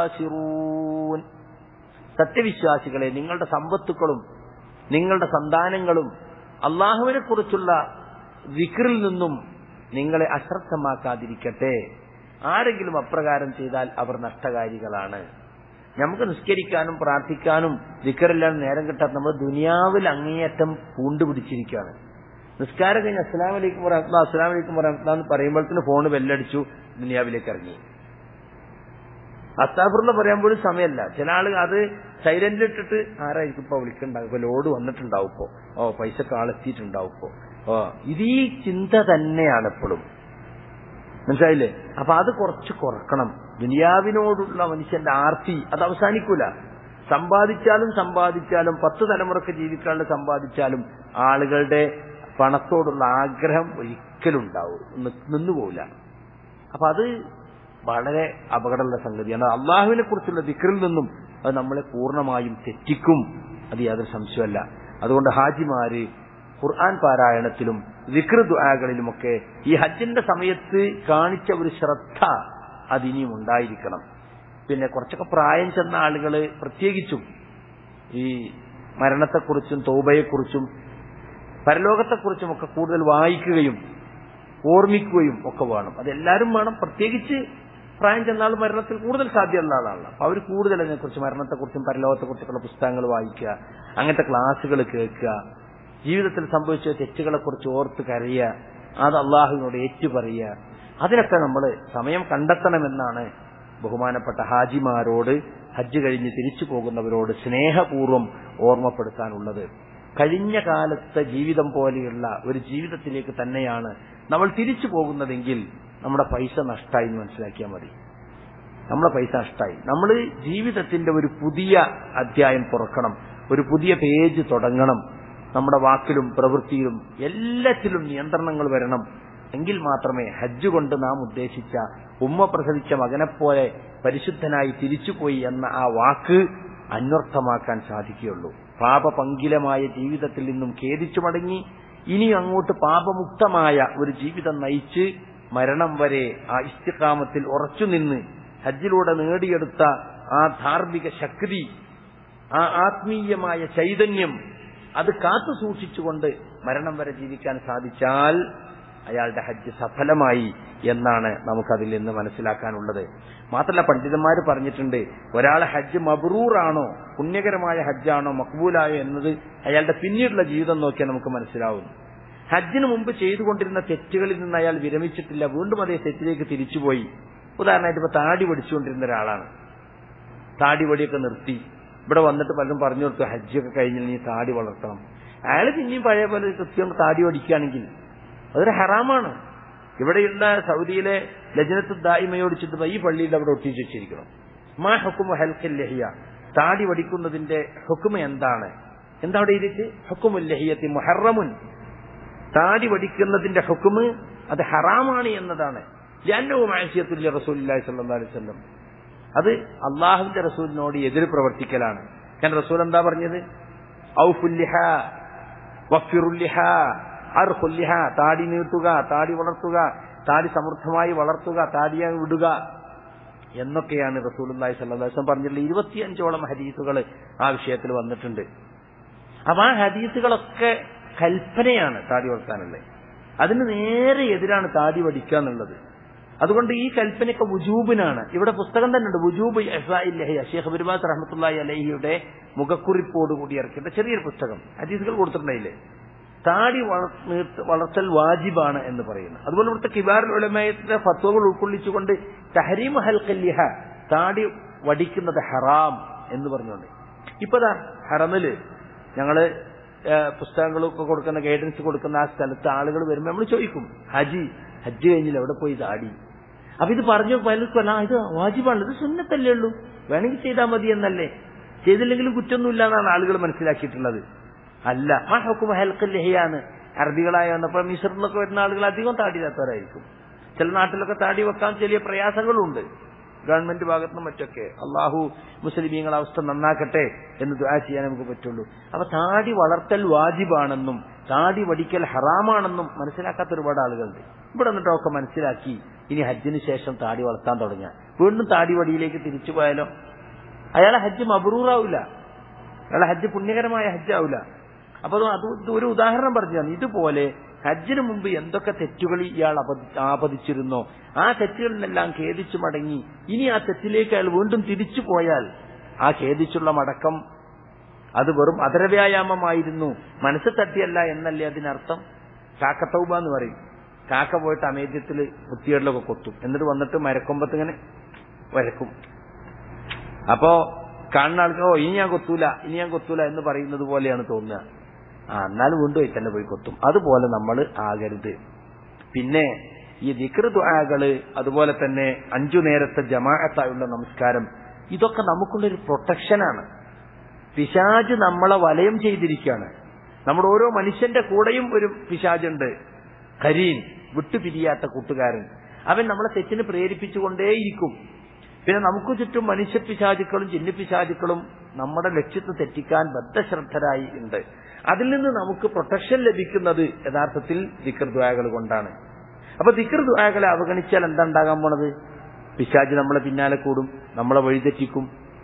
الخاسرون സത്യവിശ്വാസികളെ നിങ്ങളുടെ സമ്പത്തുക്കളും നിങ്ങളുടെ സന്താനങ്ങളും അള്ളാഹുവിനെ കുറിച്ചുള്ള വിക്രിൽ നിന്നും നിങ്ങളെ അശ്രദ്ധമാക്കാതിരിക്കട്ടെ ആരെങ്കിലും അപ്രകാരം ചെയ്താൽ അവർ നഷ്ടകാരികളാണ് നമുക്ക് നിസ്കരിക്കാനും പ്രാർത്ഥിക്കാനും വിക്കറില്ലാൻ നേരം കിട്ടാത്ത നമ്മൾ ദുനിയാവിൽ അങ്ങേയറ്റം പൂണ്ടുപിടിച്ചിരിക്കുകയാണ് നിസ്കാരം കഴിഞ്ഞ് അസ്സലാം വലൈക്കും വറഹ്മത്തുള്ളാഹി അസ്സലാം വലൈക്കും വറഹ്മത്തുള്ളാഹി എന്ന് പറയുമ്പോഴത്തേന് ഫോണ് ബെല്ലടിച്ചു ദുനിയാവിലേക്ക് ഇറങ്ങി അസ്താഫുള്ള പറയാൻ പോലും സമയമല്ല ചില ആള് അത് സൈലന്റിൽ ഇട്ടിട്ട് ആരായിരിക്കും ഇപ്പൊ വിളിക്കണ്ടാവും ഇപ്പൊ ലോഡ് വന്നിട്ടുണ്ടാവും ഇപ്പോ ഓ പൈസ കാളെത്തിയിട്ടുണ്ടാവും ഇപ്പോ ഓ ഇത് ഈ ചിന്ത തന്നെയാണ് എപ്പോഴും മനസ്സിലായില്ലേ അപ്പൊ അത് കുറച്ച് കുറക്കണം ദുനിയാവിനോടുള്ള മനുഷ്യന്റെ ആർത്തി അത് അവസാനിക്കൂല സമ്പാദിച്ചാലും സമ്പാദിച്ചാലും പത്ത് തലമുറക്ക് ജീവിക്കാനുള്ള സമ്പാദിച്ചാലും ആളുകളുടെ പണത്തോടുള്ള ആഗ്രഹം ഒരിക്കലും ഉണ്ടാവും നിന്നുപോകില്ല അപ്പൊ അത് വളരെ അപകടമുള്ള സംഗതിയാണ് അള്ളാഹുവിനെ കുറിച്ചുള്ള ദിക്റിൽ നിന്നും അത് നമ്മളെ പൂർണ്ണമായും തെറ്റിക്കും അത് യാതൊരു സംശയമല്ല അതുകൊണ്ട് ഹാജിമാര് ഖുർആൻ പാരായണത്തിലും വിക്ര ദുആകളിലുമൊക്കെ ഈ ഹജ്ജിന്റെ സമയത്ത് കാണിച്ച ഒരു ശ്രദ്ധ അതിനിയും ഉണ്ടായിരിക്കണം പിന്നെ കുറച്ചൊക്കെ പ്രായം ചെന്ന ആളുകള് പ്രത്യേകിച്ചും ഈ മരണത്തെക്കുറിച്ചും തോബയെക്കുറിച്ചും പരലോകത്തെക്കുറിച്ചും ഒക്കെ കൂടുതൽ വായിക്കുകയും ഓർമ്മിക്കുകയും ഒക്കെ വേണം അതെല്ലാവരും വേണം പ്രത്യേകിച്ച് പ്രായം ചെന്നാൾ മരണത്തിൽ കൂടുതൽ സാധ്യതയുള്ള ആളാണല്ലോ അപ്പൊ അവർ കൂടുതൽ അതിനെക്കുറിച്ച് മരണത്തെക്കുറിച്ചും പരലോകത്തെക്കുറിച്ചൊക്കെയുള്ള പുസ്തകങ്ങൾ വായിക്കുക അങ്ങനത്തെ ക്ലാസ്സുകൾ കേൾക്കുക ജീവിതത്തിൽ സംഭവിച്ച തെറ്റുകളെക്കുറിച്ച് ഓർത്ത് കരയുക അത് അള്ളാഹുവിനോട് ഏറ്റു പറയുക അതിനൊക്കെ നമ്മൾ സമയം കണ്ടെത്തണമെന്നാണ് ബഹുമാനപ്പെട്ട ഹാജിമാരോട് ഹജ്ജ് കഴിഞ്ഞ് തിരിച്ചു പോകുന്നവരോട് സ്നേഹപൂർവ്വം ഓർമ്മപ്പെടുത്താനുള്ളത് കഴിഞ്ഞ കാലത്തെ ജീവിതം പോലെയുള്ള ഒരു ജീവിതത്തിലേക്ക് തന്നെയാണ് നമ്മൾ തിരിച്ചു പോകുന്നതെങ്കിൽ നമ്മുടെ പൈസ നഷ്ടമായി എന്ന് മനസ്സിലാക്കിയാൽ മതി നമ്മുടെ പൈസ നഷ്ടമായി നമ്മൾ ജീവിതത്തിന്റെ ഒരു പുതിയ അധ്യായം തുറക്കണം ഒരു പുതിയ പേജ് തുടങ്ങണം നമ്മുടെ വാക്കിലും പ്രവൃത്തിയിലും എല്ലാറ്റിലും നിയന്ത്രണങ്ങൾ വരണം എങ്കിൽ മാത്രമേ ഹജ്ജ് കൊണ്ട് നാം ഉദ്ദേശിച്ച ഉമ്മ പ്രസവിച്ച മകനെപ്പോലെ പരിശുദ്ധനായി തിരിച്ചുപോയി എന്ന ആ വാക്ക് അന്വർത്ഥമാക്കാൻ സാധിക്കുകയുള്ളൂ പാപപങ്കിലമായ ജീവിതത്തിൽ നിന്നും ഖേദിച്ചു മടങ്ങി ഇനി അങ്ങോട്ട് പാപമുക്തമായ ഒരു ജീവിതം നയിച്ച് മരണം വരെ ആ ഇസ്തിക്കാമത്തിൽ ഉറച്ചുനിന്ന് ഹജ്ജിലൂടെ നേടിയെടുത്ത ആ ധാർമ്മിക ശക്തി ആ ആത്മീയമായ ചൈതന്യം അത് കാത്തു സൂക്ഷിച്ചുകൊണ്ട് മരണം വരെ ജീവിക്കാൻ സാധിച്ചാൽ അയാളുടെ ഹജ്ജ് സഫലമായി എന്നാണ് നമുക്കതിൽ നിന്ന് മനസ്സിലാക്കാനുള്ളത് മാത്രമല്ല പണ്ഡിതന്മാർ പറഞ്ഞിട്ടുണ്ട് ഒരാളെ ഹജ്ജ് മബ്രൂറാണോ പുണ്യകരമായ ഹജ്ജാണോ മക്ബൂലായോ എന്നത് അയാളുടെ പിന്നീടുള്ള ജീവിതം നോക്കിയാൽ നമുക്ക് മനസ്സിലാവും ഹജ്ജിന് മുമ്പ് ചെയ്തുകൊണ്ടിരുന്ന തെറ്റുകളിൽ നിന്ന് അയാൾ വിരമിച്ചിട്ടില്ല വീണ്ടും അതേ തെറ്റിലേക്ക് തിരിച്ചുപോയി ഉദാഹരണമായിട്ട് ഇപ്പൊ താടി പഠിച്ചുകൊണ്ടിരുന്ന ഒരാളാണ് താടി വടിയൊക്കെ നിർത്തി ഇവിടെ വന്നിട്ട് പലരും പറഞ്ഞു കൊടുത്തു ഹജ്ജൊക്കെ കഴിഞ്ഞാൽ നീ താടി വളർത്തണം അയാൾ പിന്നെയും പഴയ പോലെ കൃത്യം താടി ഓടിക്കുകയാണെങ്കിൽ അതൊരു ഹറാമാണ് ഇവിടെയുള്ള സൗദിയിലെ ലജനത്ത് ദായിമയോട് ചിന്ത ഈ പള്ളിയിൽ അവിടെ ഒട്ടിച്ചു വെച്ചിരിക്കണം മാ ഹുക്കുമ ഹൽക്കൽ ലഹിയ താടി വടിക്കുന്നതിന്റെ ഹുക്കുമ എന്താണ് എന്താ അവിടെ എഴുതിയിട്ട് ഹുക്കുമുൽ ലഹിയത്തി മുഹറമുൻ താടി വടിക്കുന്നതിന്റെ ഹുക്കുമ് അത് ഹറാമാണ് എന്നതാണ് ജന്നവും ആശയത്തുല്യ റസൂലി സല്ലാ അലൈഹി വസല്ലം അത് അള്ളാഹുവിന്റെ റസൂലിനോട് എതിര് പ്രവർത്തിക്കലാണ് ഞാൻ റസൂൽ എന്താ പറഞ്ഞത് ഔഫുല്ലിഹ വഫിറുല്ലിഹ അർഹുല്ലിഹ താടി നീട്ടുക താടി വളർത്തുക താടി സമൃദ്ധമായി വളർത്തുക താടിയെ വിടുക എന്നൊക്കെയാണ് റസൂലുള്ളാഹി സ്വല്ലല്ലാഹു അലൈഹി വസല്ലം പറഞ്ഞിട്ടുള്ള ഇരുപത്തിയഞ്ചോളം ഹദീസുകൾ ആ വിഷയത്തിൽ വന്നിട്ടുണ്ട് അപ്പൊ ആ ഹദീസുകളൊക്കെ കൽപ്പനയാണ് താടി വളർത്താനുള്ളത് അതിന് നേരെ എതിരാണ് താടി വടിക്കുക എന്നുള്ളത് അതുകൊണ്ട് ഈ കൽപ്പനയൊക്കെ വുജൂബിനാണ് ഇവിടെ പുസ്തകം തന്നെ ഉണ്ട് വുജൂബ് ലഹിയ ഷേഖ് ബിർബാസ് റഹ്മത്തുള്ളാഹി അലഹിയുടെ മുഖക്കുറിപ്പോട് കൂടി ഇറക്കിയിട്ട് ചെറിയൊരു പുസ്തകം ഹദീസുകൾ കൊടുത്തിട്ടുണ്ടായില്ലേ താടി വളർത്തൽ വാജിബാണ് എന്ന് പറയുന്നു അതുപോലെ ഇവിടുത്തെ കിബാർ ഉലമയത്തിന്റെ ഫത്വകൾ ഉൾക്കൊള്ളിച്ചുകൊണ്ട് തഹരീം ഹൽക്കല്ലിഹ താടി വടിക്കുന്നത് ഹറാം എന്ന് പറഞ്ഞുകൊണ്ട് ഇപ്പതാ ഹറമില് ഞങ്ങള് പുസ്തകങ്ങളൊക്കെ കൊടുക്കുന്ന ഗൈഡൻസ് കൊടുക്കുന്ന ആ സ്ഥലത്ത് ആളുകൾ വരുമ്പോൾ നമ്മൾ ചോദിക്കും ഹജി ഹജ്ജ് കഴിഞ്ഞില്ല എവിടെ പോയി താടി അപ്പൊ ഇത് പറഞ്ഞു പലർക്കും ഇത് വാജിബാണ് ഇത് സുന്നത്തല്ലേ ഉള്ളൂ വേണമെങ്കിൽ ചെയ്താൽ മതി എന്നല്ലേ ചെയ്തില്ലെങ്കിലും കുറ്റൊന്നുമില്ല എന്നാണ് ആളുകൾ മനസ്സിലാക്കിയിട്ടുള്ളത് അല്ല ആ ഹുക്കും ഹെൽക്കല്ലഹയാണ് അറബികളായ വന്നപ്പോൾ മിശ്രിലൊക്കെ വരുന്ന ആളുകൾ അധികം താടിയില്ലാത്തവരായിരിക്കും ചില നാട്ടിലൊക്കെ താടി വെക്കാൻ ചെറിയ പ്രയാസങ്ങളുണ്ട് ഗവൺമെന്റ് ഭാഗത്തുനിന്നും മറ്റൊക്കെ അള്ളാഹു മുസ്ലിമീങ്ങളെ അവസ്ഥ നന്നാക്കട്ടെ എന്ന് ദുആ ചെയ്യാൻ നമുക്ക് പറ്റുള്ളൂ അപ്പൊ താടി വളർത്തൽ വാജിബാണെന്നും താടി വടിക്കൽ ഹറാമാണെന്നും മനസ്സിലാക്കാത്ത ഒരുപാട് ആളുകളുണ്ട് ഇവിടെ എന്നിട്ടൊക്കെ മനസ്സിലാക്കി ഇനി ഹജ്ജിന് ശേഷം താടി വളർത്താൻ തുടങ്ങിയ വീണ്ടും താടി വടിയിലേക്ക് തിരിച്ചു പോയാലോ അയാളെ ഹജ്ജ് മബറൂറാവില്ല അയാളെ ഹജ്ജ് പുണ്യകരമായ ഹജ്ജാവില്ല അപ്പൊ അത് ഒരു ഉദാഹരണം പറഞ്ഞു ഇതുപോലെ ഹജ്ജിന് മുമ്പ് എന്തൊക്കെ തെറ്റുകൾ ഇയാൾ ആപതിച്ചിരുന്നോ ആ തെറ്റുകളിൽ നിന്നെല്ലാം ഖേദിച്ചു മടങ്ങി ഇനി ആ തെറ്റിലേക്ക് അയാൾ വീണ്ടും തിരിച്ചു പോയാൽ ആ ഖേദിച്ചുള്ള മടക്കം അത് വെറും അതരവ്യായാമമായിരുന്നു മനസ്സ് തട്ടിയല്ല എന്നല്ലേ അതിനർത്ഥം കാക്കത്തൗബ എന്ന് പറയും കാക്ക പോയിട്ട് അമേദ്യത്തിൽ കുത്തികളിലൊക്കെ കൊത്തും എന്നിട്ട് വന്നിട്ട് മരക്കൊമ്പത്ത് ഇങ്ങനെ വരക്കും അപ്പോ കാണുന്ന ആൾക്ക് ഓ ഇനി ഞാൻ കൊത്തൂല ഇനി ഞാൻ കൊത്തൂല എന്ന് പറയുന്നത് പോലെയാണ് തോന്നുക ആ എന്നാലും വീണ്ടും പോയി തന്നെ പോയി കൊത്തും അതുപോലെ നമ്മൾ ആകരുത് പിന്നെ ഈ ദിക്റുദ്വാകള് അതുപോലെ തന്നെ അഞ്ചു നേരത്തെ ജമാഅത്തായുള്ള നമസ്കാരം ഇതൊക്കെ നമുക്കുള്ളൊരു പ്രൊട്ടക്ഷനാണ് പിശാജ് നമ്മളെ വലയം ചെയ്തിരിക്കുകയാണ് നമ്മുടെ ഓരോ മനുഷ്യന്റെ കൂടെയും ഒരു പിശാജുണ്ട് കരീൻ വിട്ടുപിരിയാത്ത കൂട്ടുകാരൻ അവൻ നമ്മളെ തെറ്റിന് പ്രേരിപ്പിച്ചുകൊണ്ടേയിരിക്കും പിന്നെ നമുക്ക് ചുറ്റും മനുഷ്യപ്പിശാചുക്കളും ചിന്നിപ്പിശാചുക്കളും നമ്മുടെ ലക്ഷ്യത്തെ തെറ്റിക്കാൻ ബദ്ധശ്രദ്ധരായി ഉണ്ട് അതിൽ നിന്ന് നമുക്ക് പ്രൊട്ടക്ഷൻ ലഭിക്കുന്നത് യഥാർത്ഥത്തിൽ ദിക്കർദ്വായകൾ കൊണ്ടാണ് അപ്പൊ ദിക്കർദ്വായകളെ അവഗണിച്ചാൽ എന്താ ഉണ്ടാകാൻ പോണത് പിശാജ് നമ്മളെ പിന്നാലെ കൂടും നമ്മളെ വഴിതെറ്റിക്കും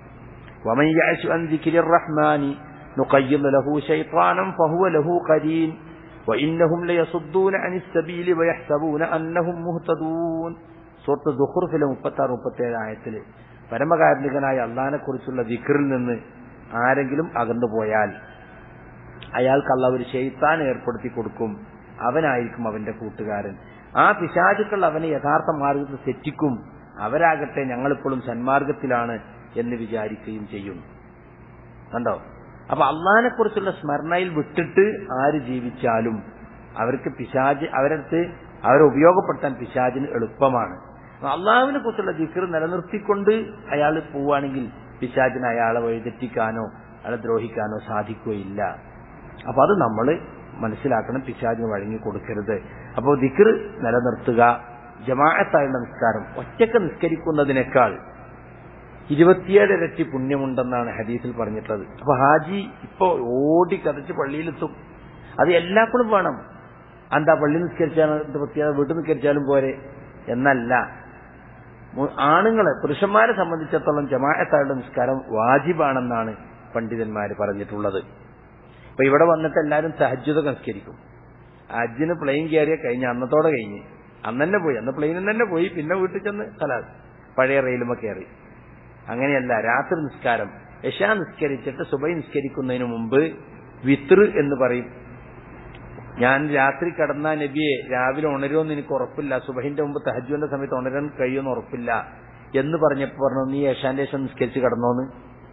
وإنهم ليصدون عن السبيل ويحسبون أنهم مهتدون സുഹൃത്ത് ദുഹുർഫിലെ മുപ്പത്തി ആറ് മുപ്പത്തി ഏഴ് ആയത്തില് പരമകാരുണികനായ അള്ളഹാനെ കുറിച്ചുള്ള ദിക്കറിൽ നിന്ന് ആരെങ്കിലും അകന്നു പോയാൽ അയാൾക്ക് അള്ള ഒരു ഷെയ്ത്താൻ ഏർപ്പെടുത്തി കൊടുക്കും അവനായിരിക്കും അവന്റെ കൂട്ടുകാരൻ ആ പിശാചുക്കൾ അവനെ യഥാർത്ഥ മാർഗത്തിൽ തെറ്റിക്കും അവരാകട്ടെ ഞങ്ങളിപ്പോഴും സന്മാർഗത്തിലാണ് എന്ന് വിചാരിക്കുകയും ചെയ്യും കണ്ടോ അപ്പൊ അള്ളഹാനെ കുറിച്ചുള്ള സ്മരണയിൽ വിട്ടിട്ട് ആര് ജീവിച്ചാലും അവർക്ക് പിശാജ് അവരടുത്ത് അവരെ ഉപയോഗപ്പെടുത്താൻ പിശാജിന് എളുപ്പമാണ് അള്ളാഹുവിനെ കുറിച്ചുള്ള ദിക്കർ നിലനിർത്തിക്കൊണ്ട് അയാൾ പോവുകയാണെങ്കിൽ പിശാജിന് അയാളെ വഴിതെറ്റിക്കാനോ അയാളെ ദ്രോഹിക്കാനോ സാധിക്കുകയില്ല അപ്പൊ അത് നമ്മൾ മനസ്സിലാക്കണം പിശാജിന് വഴങ്ങി കൊടുക്കരുത് അപ്പോൾ ദിക്കർ നിലനിർത്തുക ജമാഅത്തായുള്ള നിസ്കാരം ഒറ്റക്ക് നിസ്കരിക്കുന്നതിനേക്കാൾ ഇരുപത്തിയേഴ് ഇരട്ടി പുണ്യമുണ്ടെന്നാണ് ഹദീസിൽ പറഞ്ഞിട്ടുള്ളത് അപ്പൊ ഹാജി ഇപ്പൊ ഓടി കതച്ച് പള്ളിയിലെത്തും അത് എല്ലാപ്പോഴും വേണം എന്താ പള്ളി നിസ്കരിച്ചാലും പ്രത്യേകത വീട്ടിൽ നിസ്കരിച്ചാലും പോരെ എന്നല്ല ആണുങ്ങളെ പുരുഷന്മാരെ സംബന്ധിച്ചിടത്തോളം ജമാഅത്തായുടെ നിസ്കാരം വാജിബാണെന്നാണ് പണ്ഡിതന്മാർ പറഞ്ഞിട്ടുള്ളത് അപ്പൊ ഇവിടെ വന്നിട്ട് എല്ലാവരും തഹജ്ജുദ നിസ്കരിക്കും ഹജ്ജിന് പ്ലെയിൻ കയറിയ കഴിഞ്ഞ അന്നത്തോടെ കഴിഞ്ഞ് അന്ന് തന്നെ പോയി അന്ന് പ്ലെയിനിൽ തന്നെ പോയി പിന്നെ വീട്ടിൽ ചെന്ന് സലാദ് പഴയ റെയിലുമ കയറി അങ്ങനെയല്ല രാത്രി നിസ്കാരം യശാ നിസ്കരിച്ചിട്ട് സുബൈ നിസ്കരിക്കുന്നതിന് മുമ്പ് വിത്ർ എന്ന് പറയും ഞാൻ രാത്രി കടന്ന നബിയെ രാവിലെ ഉണരുമെന്ന് എനിക്ക് ഉറപ്പില്ല സുബഹിന്റെ മുമ്പ് തഹജുവിന്റെ സമയത്ത് ഉണരാൻ കഴിയുമെന്ന് ഉറപ്പില്ല എന്ന് പറഞ്ഞപ്പോ പറഞ്ഞു നീ യശാന്റെ ശേഷം നിസ്കരിച്ച് കടന്നോന്ന്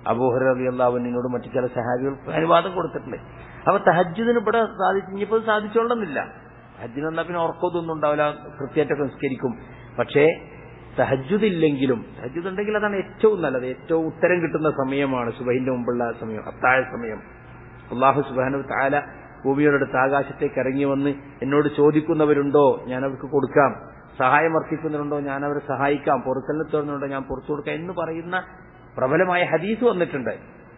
അബൂഹർ അലി അള്ളാഹുവിനോട് മറ്റു ചില സഹാബികൾക്ക് അനുവാദം കൊടുത്തിട്ടുണ്ട് അപ്പൊ തഹജ്ജുദിന് ഇവിടെ സാധിച്ചു ഇനിയിപ്പോൾ സാധിച്ചോളന്നില്ല ഹജ്ജിന് വന്നാൽ പിന്നെ ഉറക്കമൊന്നും ഉണ്ടാവില്ല കൃത്യമായിട്ടൊക്കെ നിസ്കരിക്കും പക്ഷേ തഹജ്ജുദ് ഇല്ലെങ്കിലും തഹജ്ജുദ് ഉണ്ടെങ്കിൽ അതാണ് ഏറ്റവും നല്ലത് ഏറ്റവും ഉത്തരം കിട്ടുന്ന സമയമാണ് സുബഹിന്റെ മുമ്പുള്ള സമയം അത്താഴ സമയം അള്ളാഹു സുബാനു താല ഭൂമിയുടെ അടുത്ത് ആകാശത്തേക്ക് ഇറങ്ങി വന്ന് എന്നോട് ചോദിക്കുന്നവരുണ്ടോ ഞാൻ അവർക്ക് കൊടുക്കാം സഹായം അർപ്പിക്കുന്നവരുണ്ടോ ഞാൻ അവരെ സഹായിക്കാം പൊറുക്കലിനെത്തുന്നുണ്ടോ ഞാൻ പുറത്തു കൊടുക്കാം എന്ന് പറയുന്ന പ്രബലമായ ഹദീസ് വന്നിട്ടുണ്ട്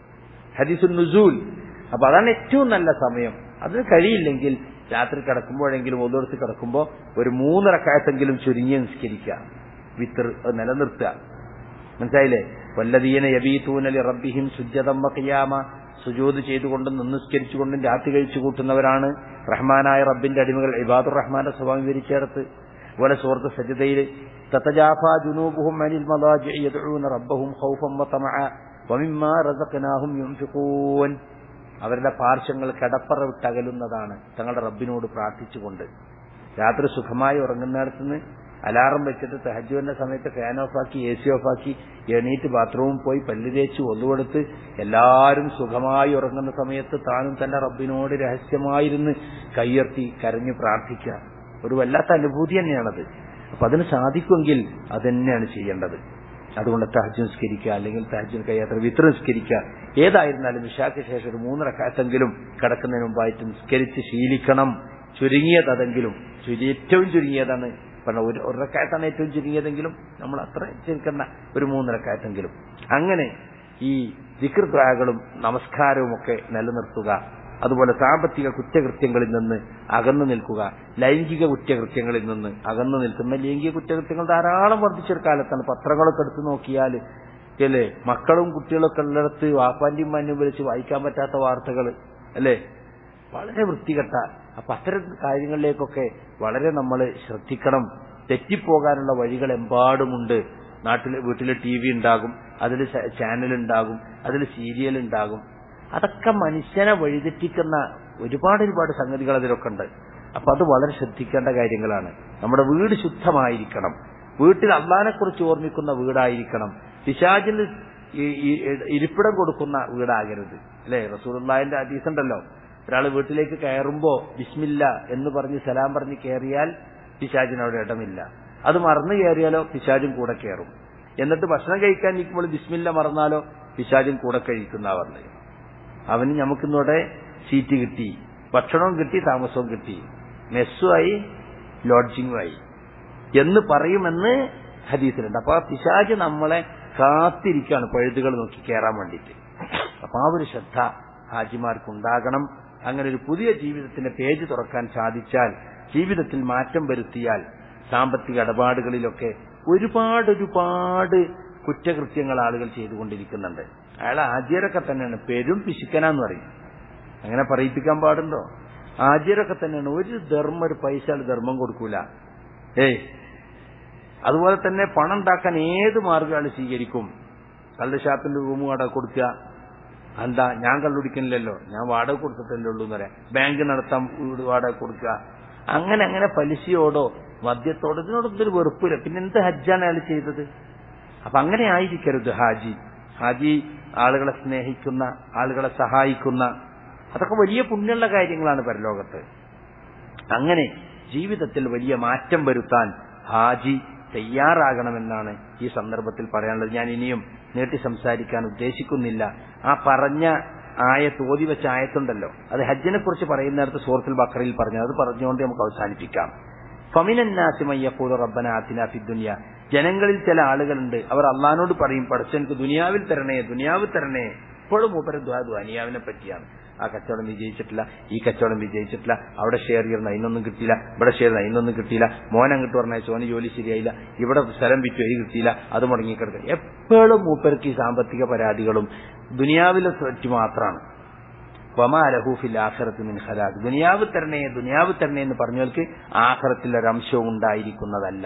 ഹദീസുൽ നുസൂൽ അപ്പൊ അതാണ് ഏറ്റവും നല്ല സമയം അതിന് കഴിയില്ലെങ്കിൽ രാത്രി കിടക്കുമ്പോഴെങ്കിലും ഒന്നിടത്ത് കിടക്കുമ്പോൾ ഒരു മൂന്നിറക്കായത്തെങ്കിലും ചുരുങ്ങി നിസ്കരിക്കുക വിത്തർ അത് നിലനിർത്തുക മനസ്സിലായില്ലേ വല്ലതീന യബീതൂനലി റബ്ബിഹിം സുജതം വഖിയാമ സുജൂദ് ചെയ്തുകൊണ്ടും നിസ്കരിച്ചുകൊണ്ടും രാത്രി കഴിച്ചു കൂട്ടുന്നവരാണ് റഹ്മാനായ റബ്ബിന്റെ അടിമകൾ ഇബാദുർ റഹ്മാന്റെ സ്വഭാവം വിവരിച്ചെടുത്ത് പോലെ സുഹൃത്ത് സജ്ജതയിൽ തത്തജാഫ ജുനൂബുഹും അനിൽ മദാജി യദ്ഊന റബ്ബഹും ഖൗഫൻ വതമഅ വമിമ്മാ റസഖനാഹും യുൻഫിഖൂൻ അവരുടെ പാർശ്വങ്ങൾ കടപ്പറ വിട്ടകലുന്നതാണ് തങ്ങളുടെ റബ്ബിനോട് പ്രാർത്ഥിച്ചുകൊണ്ട് രാത്രി സുഖമായി ഉറങ്ങുന്നിടത്തുനിന്ന് അലാറം വെച്ചിട്ട് തഹജുവിന്റെ സമയത്ത് ഫാൻ ഓഫാക്കി എ സി ഓഫാക്കി എണീറ്റ് ബാത്റൂമിൽ പോയി പല്ല് തേച്ച് ഒന്നുകൊടുത്ത് എല്ലാവരും സുഖമായി ഉറങ്ങുന്ന സമയത്ത് താനും തന്റെ റബ്ബിനോട് രഹസ്യമായിരുന്ന് കയ്യർത്തി കരഞ്ഞു പ്രാർത്ഥിക്കുക ഒരു വല്ലാത്ത അനുഭൂതി തന്നെയാണത് അപ്പൊ അതിന് സാധിക്കുമെങ്കിൽ അതന്നെയാണ് ചെയ്യേണ്ടത് അതുകൊണ്ട് തഹജ് നിസ്കരിക്കുക അല്ലെങ്കിൽ തഹജിന് കഴിയാത്ത വിത്ര നിസ്കരിക്കുക ഏതായിരുന്നാലും വിശാഖ ശേഷം ഒരു മൂന്നരക്കാലത്തെങ്കിലും കിടക്കുന്നതിന് മുമ്പായിട്ട് നിസ്കരിച്ച് ശീലിക്കണം ചുരുങ്ങിയത് അതെങ്കിലും ചുരു ഏറ്റവും ചുരുങ്ങിയതാണ് പറഞ്ഞ ഒരു ഒരക്കായത്താണ് ഏറ്റവും ചുരുങ്ങിയതെങ്കിലും നമ്മൾ അത്ര ചിരിക്കേണ്ട ഒരു മൂന്നരക്കായത്തെങ്കിലും അങ്ങനെ ഈ വികൃത്രാകളും നമസ്കാരവും ഒക്കെ നിലനിർത്തുക അതുപോലെ സാമ്പത്തിക കുറ്റകൃത്യങ്ങളിൽ നിന്ന് അകന്നു നിൽക്കുക ലൈംഗിക കുറ്റകൃത്യങ്ങളിൽ നിന്ന് അകന്നു നിൽക്കുന്ന ലൈംഗിക കുറ്റകൃത്യങ്ങൾ ധാരാളം വർദ്ധിച്ചൊരു കാലത്താണ് പത്രങ്ങളൊക്കെ എടുത്തു നോക്കിയാൽ അല്ലേ മക്കളും കുട്ടികളൊക്കെ ഉള്ളിടത്ത് വാപ്പാന്റെയും മാന്യം വിളിച്ച് വായിക്കാൻ പറ്റാത്ത വാർത്തകൾ അല്ലേ വളരെ വൃത്തികെട്ട അപ്പൊ അത്തരം കാര്യങ്ങളിലേക്കൊക്കെ വളരെ നമ്മൾ ശ്രദ്ധിക്കണം തെറ്റിപ്പോകാനുള്ള വഴികൾ എമ്പാടുമുണ്ട് നാട്ടിൽ വീട്ടിൽ ടി വി ഉണ്ടാകും അതിൽ ചാനൽ ഉണ്ടാകും അതിൽ സീരിയൽ ഉണ്ടാകും അതൊക്കെ മനുഷ്യനെ വഴിതെറ്റിക്കുന്ന ഒരുപാട് ഒരുപാട് സംഗതികൾ അതിലൊക്കെ ഉണ്ട് അപ്പൊ അത് വളരെ ശ്രദ്ധിക്കേണ്ട കാര്യങ്ങളാണ് നമ്മുടെ വീട് ശുദ്ധമായിരിക്കണം വീട്ടിൽ അള്ളാനെ കുറിച്ച് ഓർമ്മിക്കുന്ന വീടായിരിക്കണം പിശാചിന് ഇരിപ്പിടം കൊടുക്കുന്ന വീടാകരുത് അല്ലെ റസൂലുള്ളാഹിന്റെ ഹദീസ് ഉണ്ടല്ലോ ഒരാൾ വീട്ടിലേക്ക് കയറുമ്പോ ബിസ്മില്ല എന്ന് പറഞ്ഞ് സലാം പറഞ്ഞ് കയറിയാൽ പിശാചിന് അവിടെ ഇടമില്ല അത് മറന്നു കയറിയാലോ പിശാചും കൂടെ കയറും എന്നിട്ട് ഭക്ഷണം കഴിക്കാൻ നിൽക്കുമ്പോൾ ബിസ്മില്ല മറന്നാലോ പിശാചും കൂടെ കഴിക്കുന്ന പറഞ്ഞത് അവന് നമുക്കിന്നോടെ സീറ്റ് കിട്ടി ഭക്ഷണവും കിട്ടി താമസവും കിട്ടി മെസ്സുമായി ലോഡ്ജിങ്ങുമായി എന്ന് പറയുമെന്ന് ഹദീസിലുണ്ട് അപ്പൊ ആ പിശാജ് നമ്മളെ കാത്തിരിക്കുകയാണ് പഴുതുകൾ നോക്കി കയറാൻ വേണ്ടിയിട്ട് അപ്പൊ ആ ഒരു ശ്രദ്ധ ഹാജിമാർക്കുണ്ടാകണം അങ്ങനെ ഒരു പുതിയ ജീവിതത്തിന്റെ പേജ് തുറക്കാൻ സാധിച്ചാൽ ജീവിതത്തിൽ മാറ്റം വരുത്തിയാൽ സാമ്പത്തിക ഇടപാടുകളിലൊക്കെ ഒരുപാട് ഒരുപാട് കുറ്റകൃത്യങ്ങൾ ആളുകൾ ചെയ്തുകൊണ്ടിരിക്കുന്നുണ്ട് അയാൾ ആദ്യരൊക്കെ തന്നെയാണ് പെരും പിശുക്കനാന്ന് പറയും അങ്ങനെ പറയിപ്പിക്കാൻ പാടുണ്ടോ ആദ്യരൊക്കെ തന്നെയാണ് ഒരു ധർമ്മം ഒരു പൈസ ധർമ്മം കൊടുക്കൂല ഏയ് അതുപോലെ തന്നെ പണം ഉണ്ടാക്കാൻ ഏത് മാർഗ്ഗമാണ് സ്വീകരിക്കും കള്ള് ഷാപ്പിന്റെ റൂം വാടക കൊടുക്കുക എന്താ ഞാൻ കള്ളുടിക്കുന്നില്ലല്ലോ ഞാൻ വാടക കൊടുത്തിട്ടല്ലേ ഉള്ളൂ എന്ന് പറയാം ബാങ്ക് നടത്താൻ വീട് വാടക കൊടുക്കുക അങ്ങനെ അങ്ങനെ പലിശയോടോ മദ്യത്തോടോ ഇതിനോടൊന്നും ഒരു വെറുപ്പില്ല പിന്നെ എന്ത് ഹജ്ജാണ് അയാൾ ചെയ്തത് അപ്പൊ അങ്ങനെ ആയിരിക്കരുത് ഹാജി ഹാജി ആളുകളെ സ്നേഹിക്കുന്ന ആളുകളെ സഹായിക്കുന്ന അതൊക്കെ വലിയ പുണ്യമുള്ള കാര്യങ്ങളാണ് പരലോകത്ത് അങ്ങനെ ജീവിതത്തിൽ വലിയ മാറ്റം വരുത്താൻ ഹാജി തയ്യാറാകണമെന്നാണ് ഈ സന്ദർഭത്തിൽ പറയാനുള്ളത് ഞാൻ ഇനിയും നീട്ടി സംസാരിക്കാൻ ഉദ്ദേശിക്കുന്നില്ല ആ പറഞ്ഞ ആയത്ത് ഓതി വെച്ച ആയത്തുണ്ടല്ലോ അത് ഹജ്ജിനെ കുറിച്ച് പറയുന്നിടത്ത് സൂറത്തുൽ ബക്കറിൽ പറഞ്ഞു അത് പറഞ്ഞുകൊണ്ട് നമുക്ക് അവസാനിപ്പിക്കാം ഫമിനന്നാസിമയ്യപ്പൂർ റബ്ബന ആത്തിന ഫി ദുനിയ ജനങ്ങളിൽ ചില ആളുകളുണ്ട് അവർ അള്ളഹാനോട് പറയും പടച്ചെനിക്ക് ദുനിയാവിൽ തരണേ ദുനിയാവിൽ തരണേ ഇപ്പോഴും മൂപ്പര ദുനിയാവിനെ പറ്റിയാണ് ആ കച്ചവടം വിജയിച്ചിട്ടില്ല ഈ കച്ചവടം വിജയിച്ചിട്ടില്ല അവിടെ ഷെയർ ചെയ്യുന്ന അതിനൊന്നും കിട്ടിയില്ല ഇവിടെ ഷെയർ ചെയ്യുന്ന അതിനൊന്നും കിട്ടിയില്ല മോൻ അങ്ങോട്ട് പറഞ്ഞ സോന് ജോലി ശരിയായില്ല ഇവിടെ സ്ഥലം വിറ്റു അത് കിട്ടിയില്ല അത് മുടങ്ങിക്കിടക്കുക എപ്പോഴും മൂപ്പർക്ക് ഈ സാമ്പത്തിക പരാതികളും ദുനിയാവിലെ പറ്റി മാത്രമാണ് വമാലഹൂഫിൽ ആഖിറത്ത് മിൻ ഖലാഖ് ദുനിയാവ് തരണേ ദുനിയാവ് തരണേ എന്ന് പറഞ്ഞവർക്ക് ആഖിറത്തിൽ ഒരു അംശവും ഉണ്ടായിരിക്കുന്നതല്ല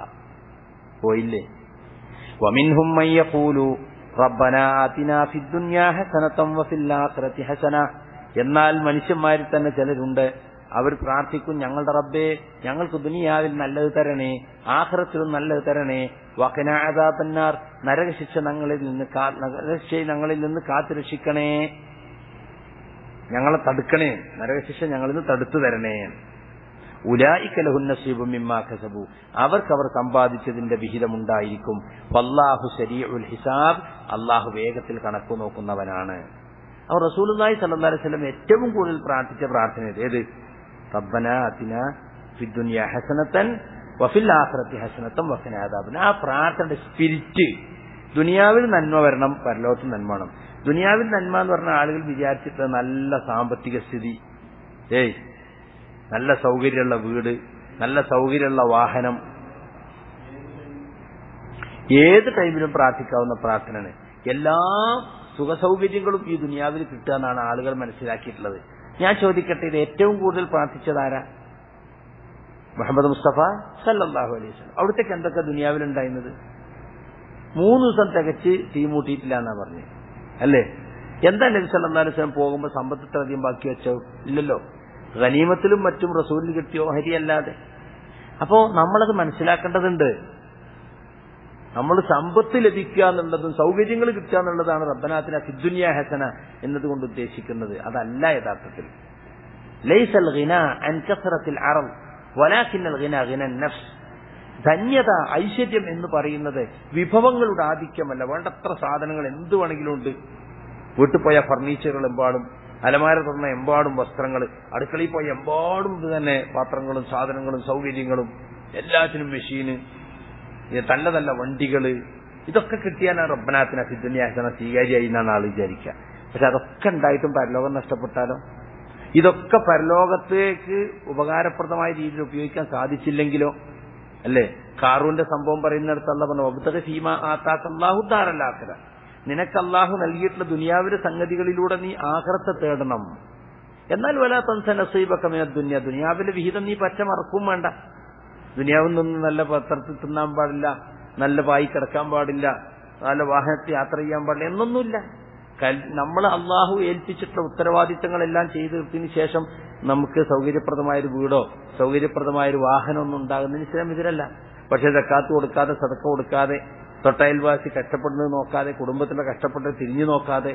പോയില്ലേ വമിൻഹും മൻ യഖൂലു റബ്ബന ആതിനാ ഫിദ് ദുനിയാ ഹസനതം വഫിൽ ആഖിറതി ഹസന എന്നാൽ മനുഷ്യന്മാരിൽ തന്നെ ചിലരുണ്ട് അവർ പ്രാർത്ഥിക്കും ഞങ്ങളുടെ റബ്ബേ ഞങ്ങൾക്ക് ദുനിയാവിൽ നല്ലത് തരണേ ആഹ്റത്തിലും നല്ലത് തരണേ വക്കനാദാപന്നാർ നരകശിക്ഷ ഞങ്ങളിൽ നിന്ന് കാ- നരകശിക്ഷ ഞങ്ങളിൽ നിന്ന് കാത്തുരക്ഷിക്കണേ ഞങ്ങളെ തടുക്കണേ നരകശിക്ഷ ഞങ്ങളിൽ നിന്ന് തടുത്തു തരണേ ഉലായിക്കലഹുന്നസീബും മിമ്മാക്കസബു അവർക്ക് അവർ സമ്പാദിച്ചതിന്റെ വിഹിതമുണ്ടായിരിക്കും വല്ലാഹു ശരീഉൽ ഹിസാബ് അള്ളാഹു വേഗത്തിൽ കണക്കു നോക്കുന്നവനാണ് അവർ റസൂലുള്ളാഹി സ്വല്ലല്ലാഹു അലൈഹി വസല്ലം ഏറ്റവും കൂടുതൽ പ്രാർത്ഥിച്ച പ്രാർത്ഥന ഇത്. ഏത് റബ്ബന അതിന ഫിദ്ദുനിയ ഹസനത്തൻ വഫിൽ ആഖിറത്തി ഹസനത്തൻ വഖിന അദാബന ആ പ്രാർത്ഥനയുടെ സ്പിരിറ്റ് ദുനിയാവിൽ നന്മ വരണം പരലോകത്ത് നന്മ വേണം ദുനിയാവിൽ നന്മ എന്ന് പറഞ്ഞ ആളുകൾ വിചാരിച്ചിട്ട് നല്ല സാമ്പത്തിക സ്ഥിതി ഏയ് നല്ല സൗകര്യമുള്ള വീട് നല്ല സൗകര്യമുള്ള വാഹനം ഏത് ടൈമിലും പ്രാർത്ഥിക്കാവുന്ന പ്രാർത്ഥനയാണ് എല്ലാ സുഖസൗകര്യങ്ങളും ഈ ദുനിയാവിൽ കിട്ടുക എന്നാണ് ആളുകൾ മനസ്സിലാക്കിയിട്ടുള്ളത് ഞാൻ ചോദിക്കട്ടെ ഇത് ഏറ്റവും കൂടുതൽ പ്രാർത്ഥിച്ചതാരാ മുഹമ്മദ് മുസ്തഫ സല്ലല്ലാഹു അലൈഹി വസല്ലം അവിടത്തേക്ക് എന്തൊക്കെ ദുനിയാവിലുണ്ടായിരുന്നത് മൂന്ന് ദിവസം തികച്ച് തീ മൂട്ടിയിട്ടില്ല എന്നാ പറഞ്ഞു അല്ലേ എന്താ നബി സല്ലല്ലാഹു അലൈഹി വസല്ലം പോകുമ്പോൾ സമ്പത്ത് ഇത്ര അധികം ബാക്കി വെച്ചോ ഇല്ലല്ലോ ഗനീമത്തിലും മറ്റും റസൂലിന് കിട്ടിയോ ഹരിയല്ലാതെ അപ്പോ നമ്മളത് മനസ്സിലാക്കേണ്ടതുണ്ട് നമ്മൾ സമ്പത്ത് ലഭിക്കുക എന്നുള്ളതും സൗകര്യങ്ങൾ കിട്ടുക എന്നുള്ളതാണ് റബ്ബനാത്തിന ഫിദ്ദുനിയ ഹസന എന്നതുകൊണ്ട് ഉദ്ദേശിക്കുന്നത് അതല്ല യഥാർത്ഥത്തിൽ ലൈസൽ ഗിന അൻ കസറത്തിൽ അറം വലാക്കിന്നൽ ഗിന ഗിന നഫ്സ് ധന്യത ഐശ്വര്യം എന്ന് പറയുന്നത് വിഭവങ്ങളുടെ ആധിക്യമല്ല വേണ്ടത്ര സാധനങ്ങൾ എന്ത് വേണമെങ്കിലും ഉണ്ട് വീട്ടിൽ പോയ ഫർണിച്ചറുകൾ എമ്പാടും അലമാര തുറന്ന എമ്പാടും വസ്ത്രങ്ങൾ അടുക്കളയിൽ പോയ എമ്പാടും ഇത് തന്നെ പാത്രങ്ങളും സാധനങ്ങളും സൗകര്യങ്ങളും എല്ലാത്തിനും മെഷീന് ഇത് നല്ല നല്ല വണ്ടികള് ഇതൊക്കെ കിട്ടിയാലാണ് റബ്ബനാത്തിന് സിദ്ധന്യാസന സ്വീകാര്യായി എന്നാണ് ആൾ വിചാരിക്കുക പക്ഷെ അതൊക്കെ ഉണ്ടായിട്ടും പരലോകം നഷ്ടപ്പെട്ടാലോ ഇതൊക്കെ പരലോകത്തേക്ക് ഉപകാരപ്രദമായ രീതിയിൽ ഉപയോഗിക്കാൻ സാധിച്ചില്ലെങ്കിലോ അല്ലേ കാറൂന്റെ സംഭവം പറയുന്നിടത്തല്ല പറഞ്ഞു ഒബ്തക സീമ ആത്താക്കല്ലാഹുദ്ദാറല്ലാക്കര നിനക്ക് അള്ളാഹു നൽകിയിട്ടുള്ള ദുനിയാവിലെ സംഗതികളിലൂടെ നീ ആഹ്റത്തെ തേടണം എന്നാൽ വലാ തൻസ നസീബക്കമിന ദുനിയ ദുനിയാവിലെ വിഹിതം നീ പറ്റ മറക്കും വേണ്ട ദുനിയാവിൽ നിന്ന് നല്ല പത്രത്തിൽ തിന്നാൻ പാടില്ല നല്ല പായി കിടക്കാൻ പാടില്ല നല്ല വാഹനത്തിൽ യാത്ര ചെയ്യാൻ പാടില്ല എന്നൊന്നുമില്ല നമ്മൾ അള്ളാഹു ഏൽപ്പിച്ചിട്ടുള്ള ഉത്തരവാദിത്തങ്ങളെല്ലാം ചെയ്തു തീർത്തതിന് ശേഷം നമുക്ക് സൗകര്യപ്രദമായ ഒരു വീടോ സൗകര്യപ്രദമായ ഒരു വാഹനം ഒന്നും ഉണ്ടാകുന്നതിന് ഇസ്ലാം എതിരല്ല പക്ഷെ ജക്കാത്ത് കൊടുക്കാതെ സതക്ക കൊടുക്കാതെ തൊട്ടയൽവാസി കഷ്ടപ്പെടുന്നത് നോക്കാതെ കുടുംബത്തിന്റെ കഷ്ടപ്പെട്ടത് തിരിഞ്ഞു നോക്കാതെ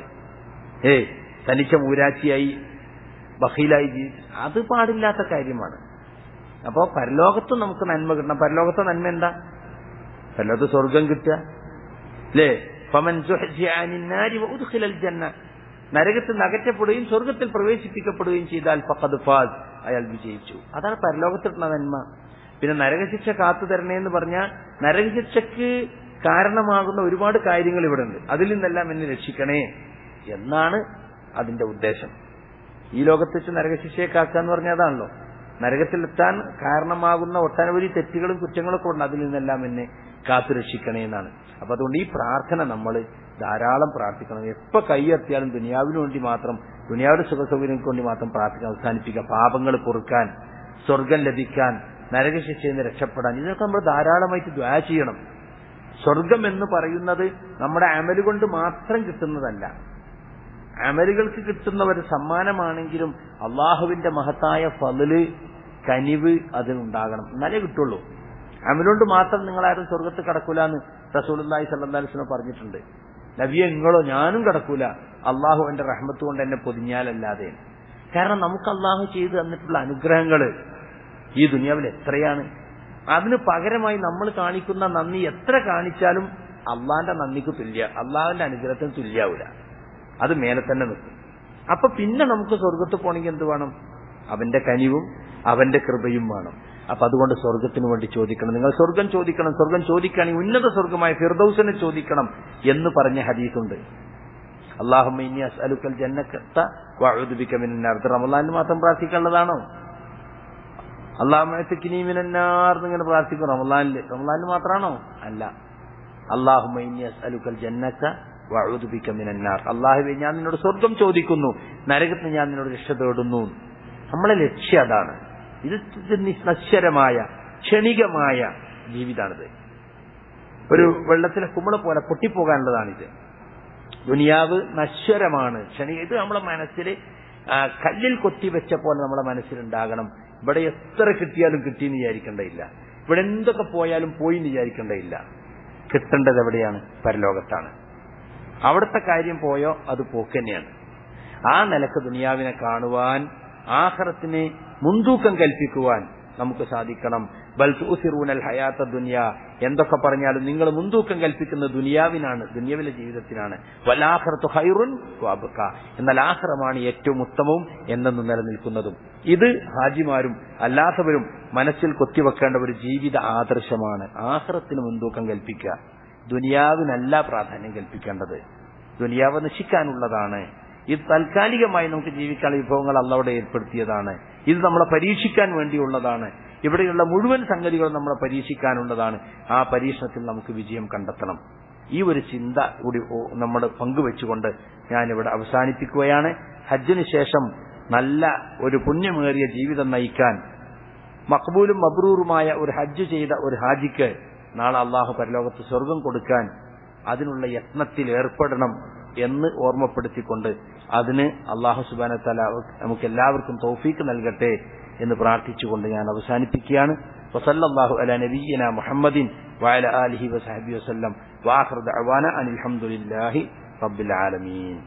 ഏയ് തനിച്ച മൂരാച്ചിയായി ബഹീലായി ജീവിച്ചു അത് പാടില്ലാത്ത കാര്യമാണ് അപ്പോ പരലോകത്ത് നമുക്ക് നന്മ കിട്ടണം പരലോകത്തെ നന്മ എന്താ പരലോകത്ത് സ്വർഗം കിട്ടുക അല്ലേ ഫമൻ സുഹ്സിയ അനിൻ നാരി വഉദ്ഖിലൽ ജന്ന നരകത്തിൽ നകറ്റപ്പെടുകയും സ്വർഗത്തിൽ പ്രവേശിപ്പിക്കപ്പെടുകയും ചെയ്താൽ ഫഖദ് ഫാസ് അയാൾ വിജയിച്ചു അതാണ് പരലോകത്തിലുള്ള നന്മ പിന്നെ നരകശിക്ഷ കാത്തു തരണേ എന്ന് പറഞ്ഞാൽ നരകശിക്ഷക്ക് കാരണമാകുന്ന ഒരുപാട് കാര്യങ്ങൾ ഇവിടെ ഉണ്ട് അതിൽ നിന്നെല്ലാം എന്നെ രക്ഷിക്കണേ എന്നാണ് അതിന്റെ ഉദ്ദേശം ഈ ലോകത്ത് വെച്ച് നരകശിക്ഷയെ കാക്കുക എന്ന് പറഞ്ഞാൽ അതാണല്ലോ നരകത്തിലെത്താൻ കാരണമാകുന്ന ഒട്ടനവധി തെറ്റുകളും കുറ്റങ്ങളൊക്കെ ഉണ്ട് അതിൽ നിന്നെല്ലാം എന്നെ കാത്തു രക്ഷിക്കണേ എന്നാണ് അപ്പൊ അതുകൊണ്ട് ഈ പ്രാർത്ഥന നമ്മൾ ധാരാളം പ്രാർത്ഥിക്കണം എപ്പോ കൈയെത്തിയാലും ദുനിയാവിന് വേണ്ടി മാത്രം ദുനിയാവിന്റെ സുഖസൗകര്യങ്ങൾക്ക് വേണ്ടി മാത്രം പ്രാർത്ഥിക്കാൻ അവസാനിപ്പിക്കുക പാപങ്ങൾ പൊറുക്കാൻ സ്വർഗം ലഭിക്കാൻ നരകശിക്ഷയിൽ നിന്ന് രക്ഷപ്പെടാൻ ഇതൊക്കെ നമ്മൾ ധാരാളമായിട്ട് ദ്വാ ചെയ്യണം സ്വർഗം എന്ന് പറയുന്നത് നമ്മുടെ അമല് കൊണ്ട് മാത്രം കിട്ടുന്നതല്ല അമലുകൾക്ക് കിട്ടുന്ന ഒരു സമ്മാനമാണെങ്കിലും അള്ളാഹുവിന്റെ മഹത്തായ ഫലല് കനിവ് അതിനുണ്ടാകണം എന്നാലേ കിട്ടുള്ളൂ അമലുകൊണ്ട് മാത്രം നിങ്ങളാരും സ്വർഗത്ത് കടക്കൂല എന്ന് റസൂലി സല്ലാസ്ലം പറഞ്ഞിട്ടുണ്ട് നബിയെ നിങ്ങളോ ഞാനും കടക്കൂല അള്ളാഹു എന്റെ റഹ്മത്ത് കൊണ്ട് എന്നെ പൊതിഞ്ഞാലല്ലാതെ കാരണം നമുക്ക് അള്ളാഹു ചെയ്തു തന്നിട്ടുള്ള അനുഗ്രഹങ്ങള് ഈ ദുനിയാവിൽ എത്രയാണ് അതിന് പകരമായി നമ്മൾ കാണിക്കുന്ന നന്ദി എത്ര കാണിച്ചാലും അള്ളാന്റെ നന്ദിക്ക് തുല്യ അള്ളാഹുവിന്റെ അനുഗ്രഹത്തിന് തുല്യാവൂല അത് മേലെ തന്നെ നിൽക്കും അപ്പൊ പിന്നെ നമുക്ക് സ്വർഗത്ത് പോണെങ്കിൽ എന്ത് വേണം അവന്റെ കനിവും അവന്റെ കൃപയും വേണം അപ്പൊ അതുകൊണ്ട് സ്വർഗത്തിന് വേണ്ടി ചോദിക്കണം നിങ്ങൾ സ്വർഗം ചോദിക്കണം സ്വർഗം ചോദിക്കുകയാണെങ്കിൽ ഉന്നത സ്വർഗമായ ഫിർദൌസിനെ ചോദിക്കണം എന്ന് പറഞ്ഞ ഹദീസുണ്ട് അള്ളാഹുമ്മ ഇനി അസ്അലുക്കൽ ജന്നത്ത വഅൂദുബിക മിനന്നാർ ഇത് റമളാനിൽ മാത്രം പ്രാർത്ഥിക്കാനുള്ളതാണോ അള്ളാഹുമിനാർ ഇങ്ങനെ പ്രാർത്ഥിക്കും റമളാനിൽ റമളാനിൽ മാത്രമാണോ അല്ല അള്ളാഹുമ്മ ഇനി അസ്അലുക്കൽ ജന്നത്ത വഅൂദുബിക മിനന്നാർ അള്ളാഹുവെ ഞാൻ നിന്നോട് സ്വർഗം ചോദിക്കുന്നു നരകത്തിന് ഞാൻ നിന്നോട് രക്ഷ തേടുന്നു നമ്മളെ ലക്ഷ്യം അതാണ് ഇത് നശ്വരമായ ക്ഷണികമായ ജീവിതാണിത് ഒരു വെള്ളത്തിലെ കുമ്പള പോലെ പൊട്ടിപ്പോകാനുള്ളതാണിത് ദുനിയാവ് നശ്വരമാണ് ക്ഷണിക ഇത് നമ്മളെ മനസ്സിൽ ആ, കല്ലിൽ കൊത്തിവെച്ച പോലെ നമ്മുടെ മനസ്സിലുണ്ടാകണം ഇവിടെ എത്ര കിട്ടിയാലും കിട്ടിയെന്ന് വിചാരിക്കേണ്ടയില്ല ഇവിടെ എന്തൊക്കെ പോയാലും പോയി എന്ന് വിചാരിക്കേണ്ടയില്ല കിട്ടേണ്ടത് എവിടെയാണ് പരലോകത്താണ് അവിടുത്തെ കാര്യം പോയോ അത് പോക്ക് തന്നെയാണ് ആ നിലക്ക് ദുനിയാവിനെ കാണുവാൻ ആഹ്റത്തിന് മുൻതൂക്കം കൽപ്പിക്കുവാൻ നമുക്ക് സാധിക്കണം ബൽ തൂസിറൂനൽ ഹയാത്ത ദുനിയ എന്തൊക്കെ പറഞ്ഞാലും നിങ്ങൾ മുൻതൂക്കം കൽപ്പിക്കുന്ന ദുനിയാവിനാണ് ദുനിയാവിലെ ജീവിതത്തിനാണ് വലാഹറത്തു ഹൈറുൻ വാബുക്ക എന്നാൽ ആഹ്റമാണ് ഏറ്റവും ഉത്തമവും എന്നെന്ന് നിലനിൽക്കുന്നതും ഇത് ഹാജിമാരും അല്ലാത്തവരും മനസ്സിൽ കൊത്തിവെക്കേണ്ട ഒരു ജീവിത ആദർശമാണ് ആഹ്റത്തിന് മുൻതൂക്കം കൽപ്പിക്കുക ദുനിയാവിനല്ല പ്രാധാന്യം കൽപ്പിക്കേണ്ടത് ദുനിയാവ് നശിക്കാനുള്ളതാണ് ഇത് താൽക്കാലികമായി നമുക്ക് ജീവിക്കാനുള്ള വിഭവങ്ങൾ അള്ളവിടെ ഏർപ്പെടുത്തിയതാണ് ഇത് നമ്മളെ പരീക്ഷിക്കാൻ വേണ്ടിയുള്ളതാണ് ഇവിടെയുള്ള മുഴുവൻ സംഗതികളും നമ്മളെ പരീക്ഷിക്കാനുള്ളതാണ് ആ പരീക്ഷണത്തിൽ നമുക്ക് വിജയം കണ്ടെത്തണം ഈ ഒരു ചിന്ത കൂടി ഓ- നമ്മൾ പങ്കുവെച്ചുകൊണ്ട് ഞാനിവിടെ അവസാനിപ്പിക്കുകയാണ് ഹജ്ജിന് ശേഷം നല്ല ഒരു പുണ്യമേറിയ ജീവിതം നയിക്കാൻ മക്ബൂലും മബ്രൂറുമായ ഒരു ഹജ്ജ് ചെയ്ത ഒരു ഹാജിക്ക് നാളെ അള്ളാഹു പരലോകത്ത് സ്വർഗം കൊടുക്കാൻ അതിനുള്ള യത്നത്തിൽ ഏർപ്പെടണം എന്ന് ഓർമ്മപ്പെടുത്തിക്കൊണ്ട് അതിന് അള്ളാഹു സുബാന തല നമുക്ക് എല്ലാവർക്കും തൗഫീക്ക് നൽകട്ടെ എന്ന് പ്രാർത്ഥിച്ചുകൊണ്ട് ഞാൻ അവസാനിപ്പിക്കുകയാണ് വസല്ലല്ലാഹു അല നബിയ്യന മുഹമ്മദിൻ വഅല ആലിഹി വസഹബി വസല്ലം വാഖിർ ദഅവാന അനിൽ ഹംദുലില്ലാഹി റബ്ബിൽ ആലമീൻ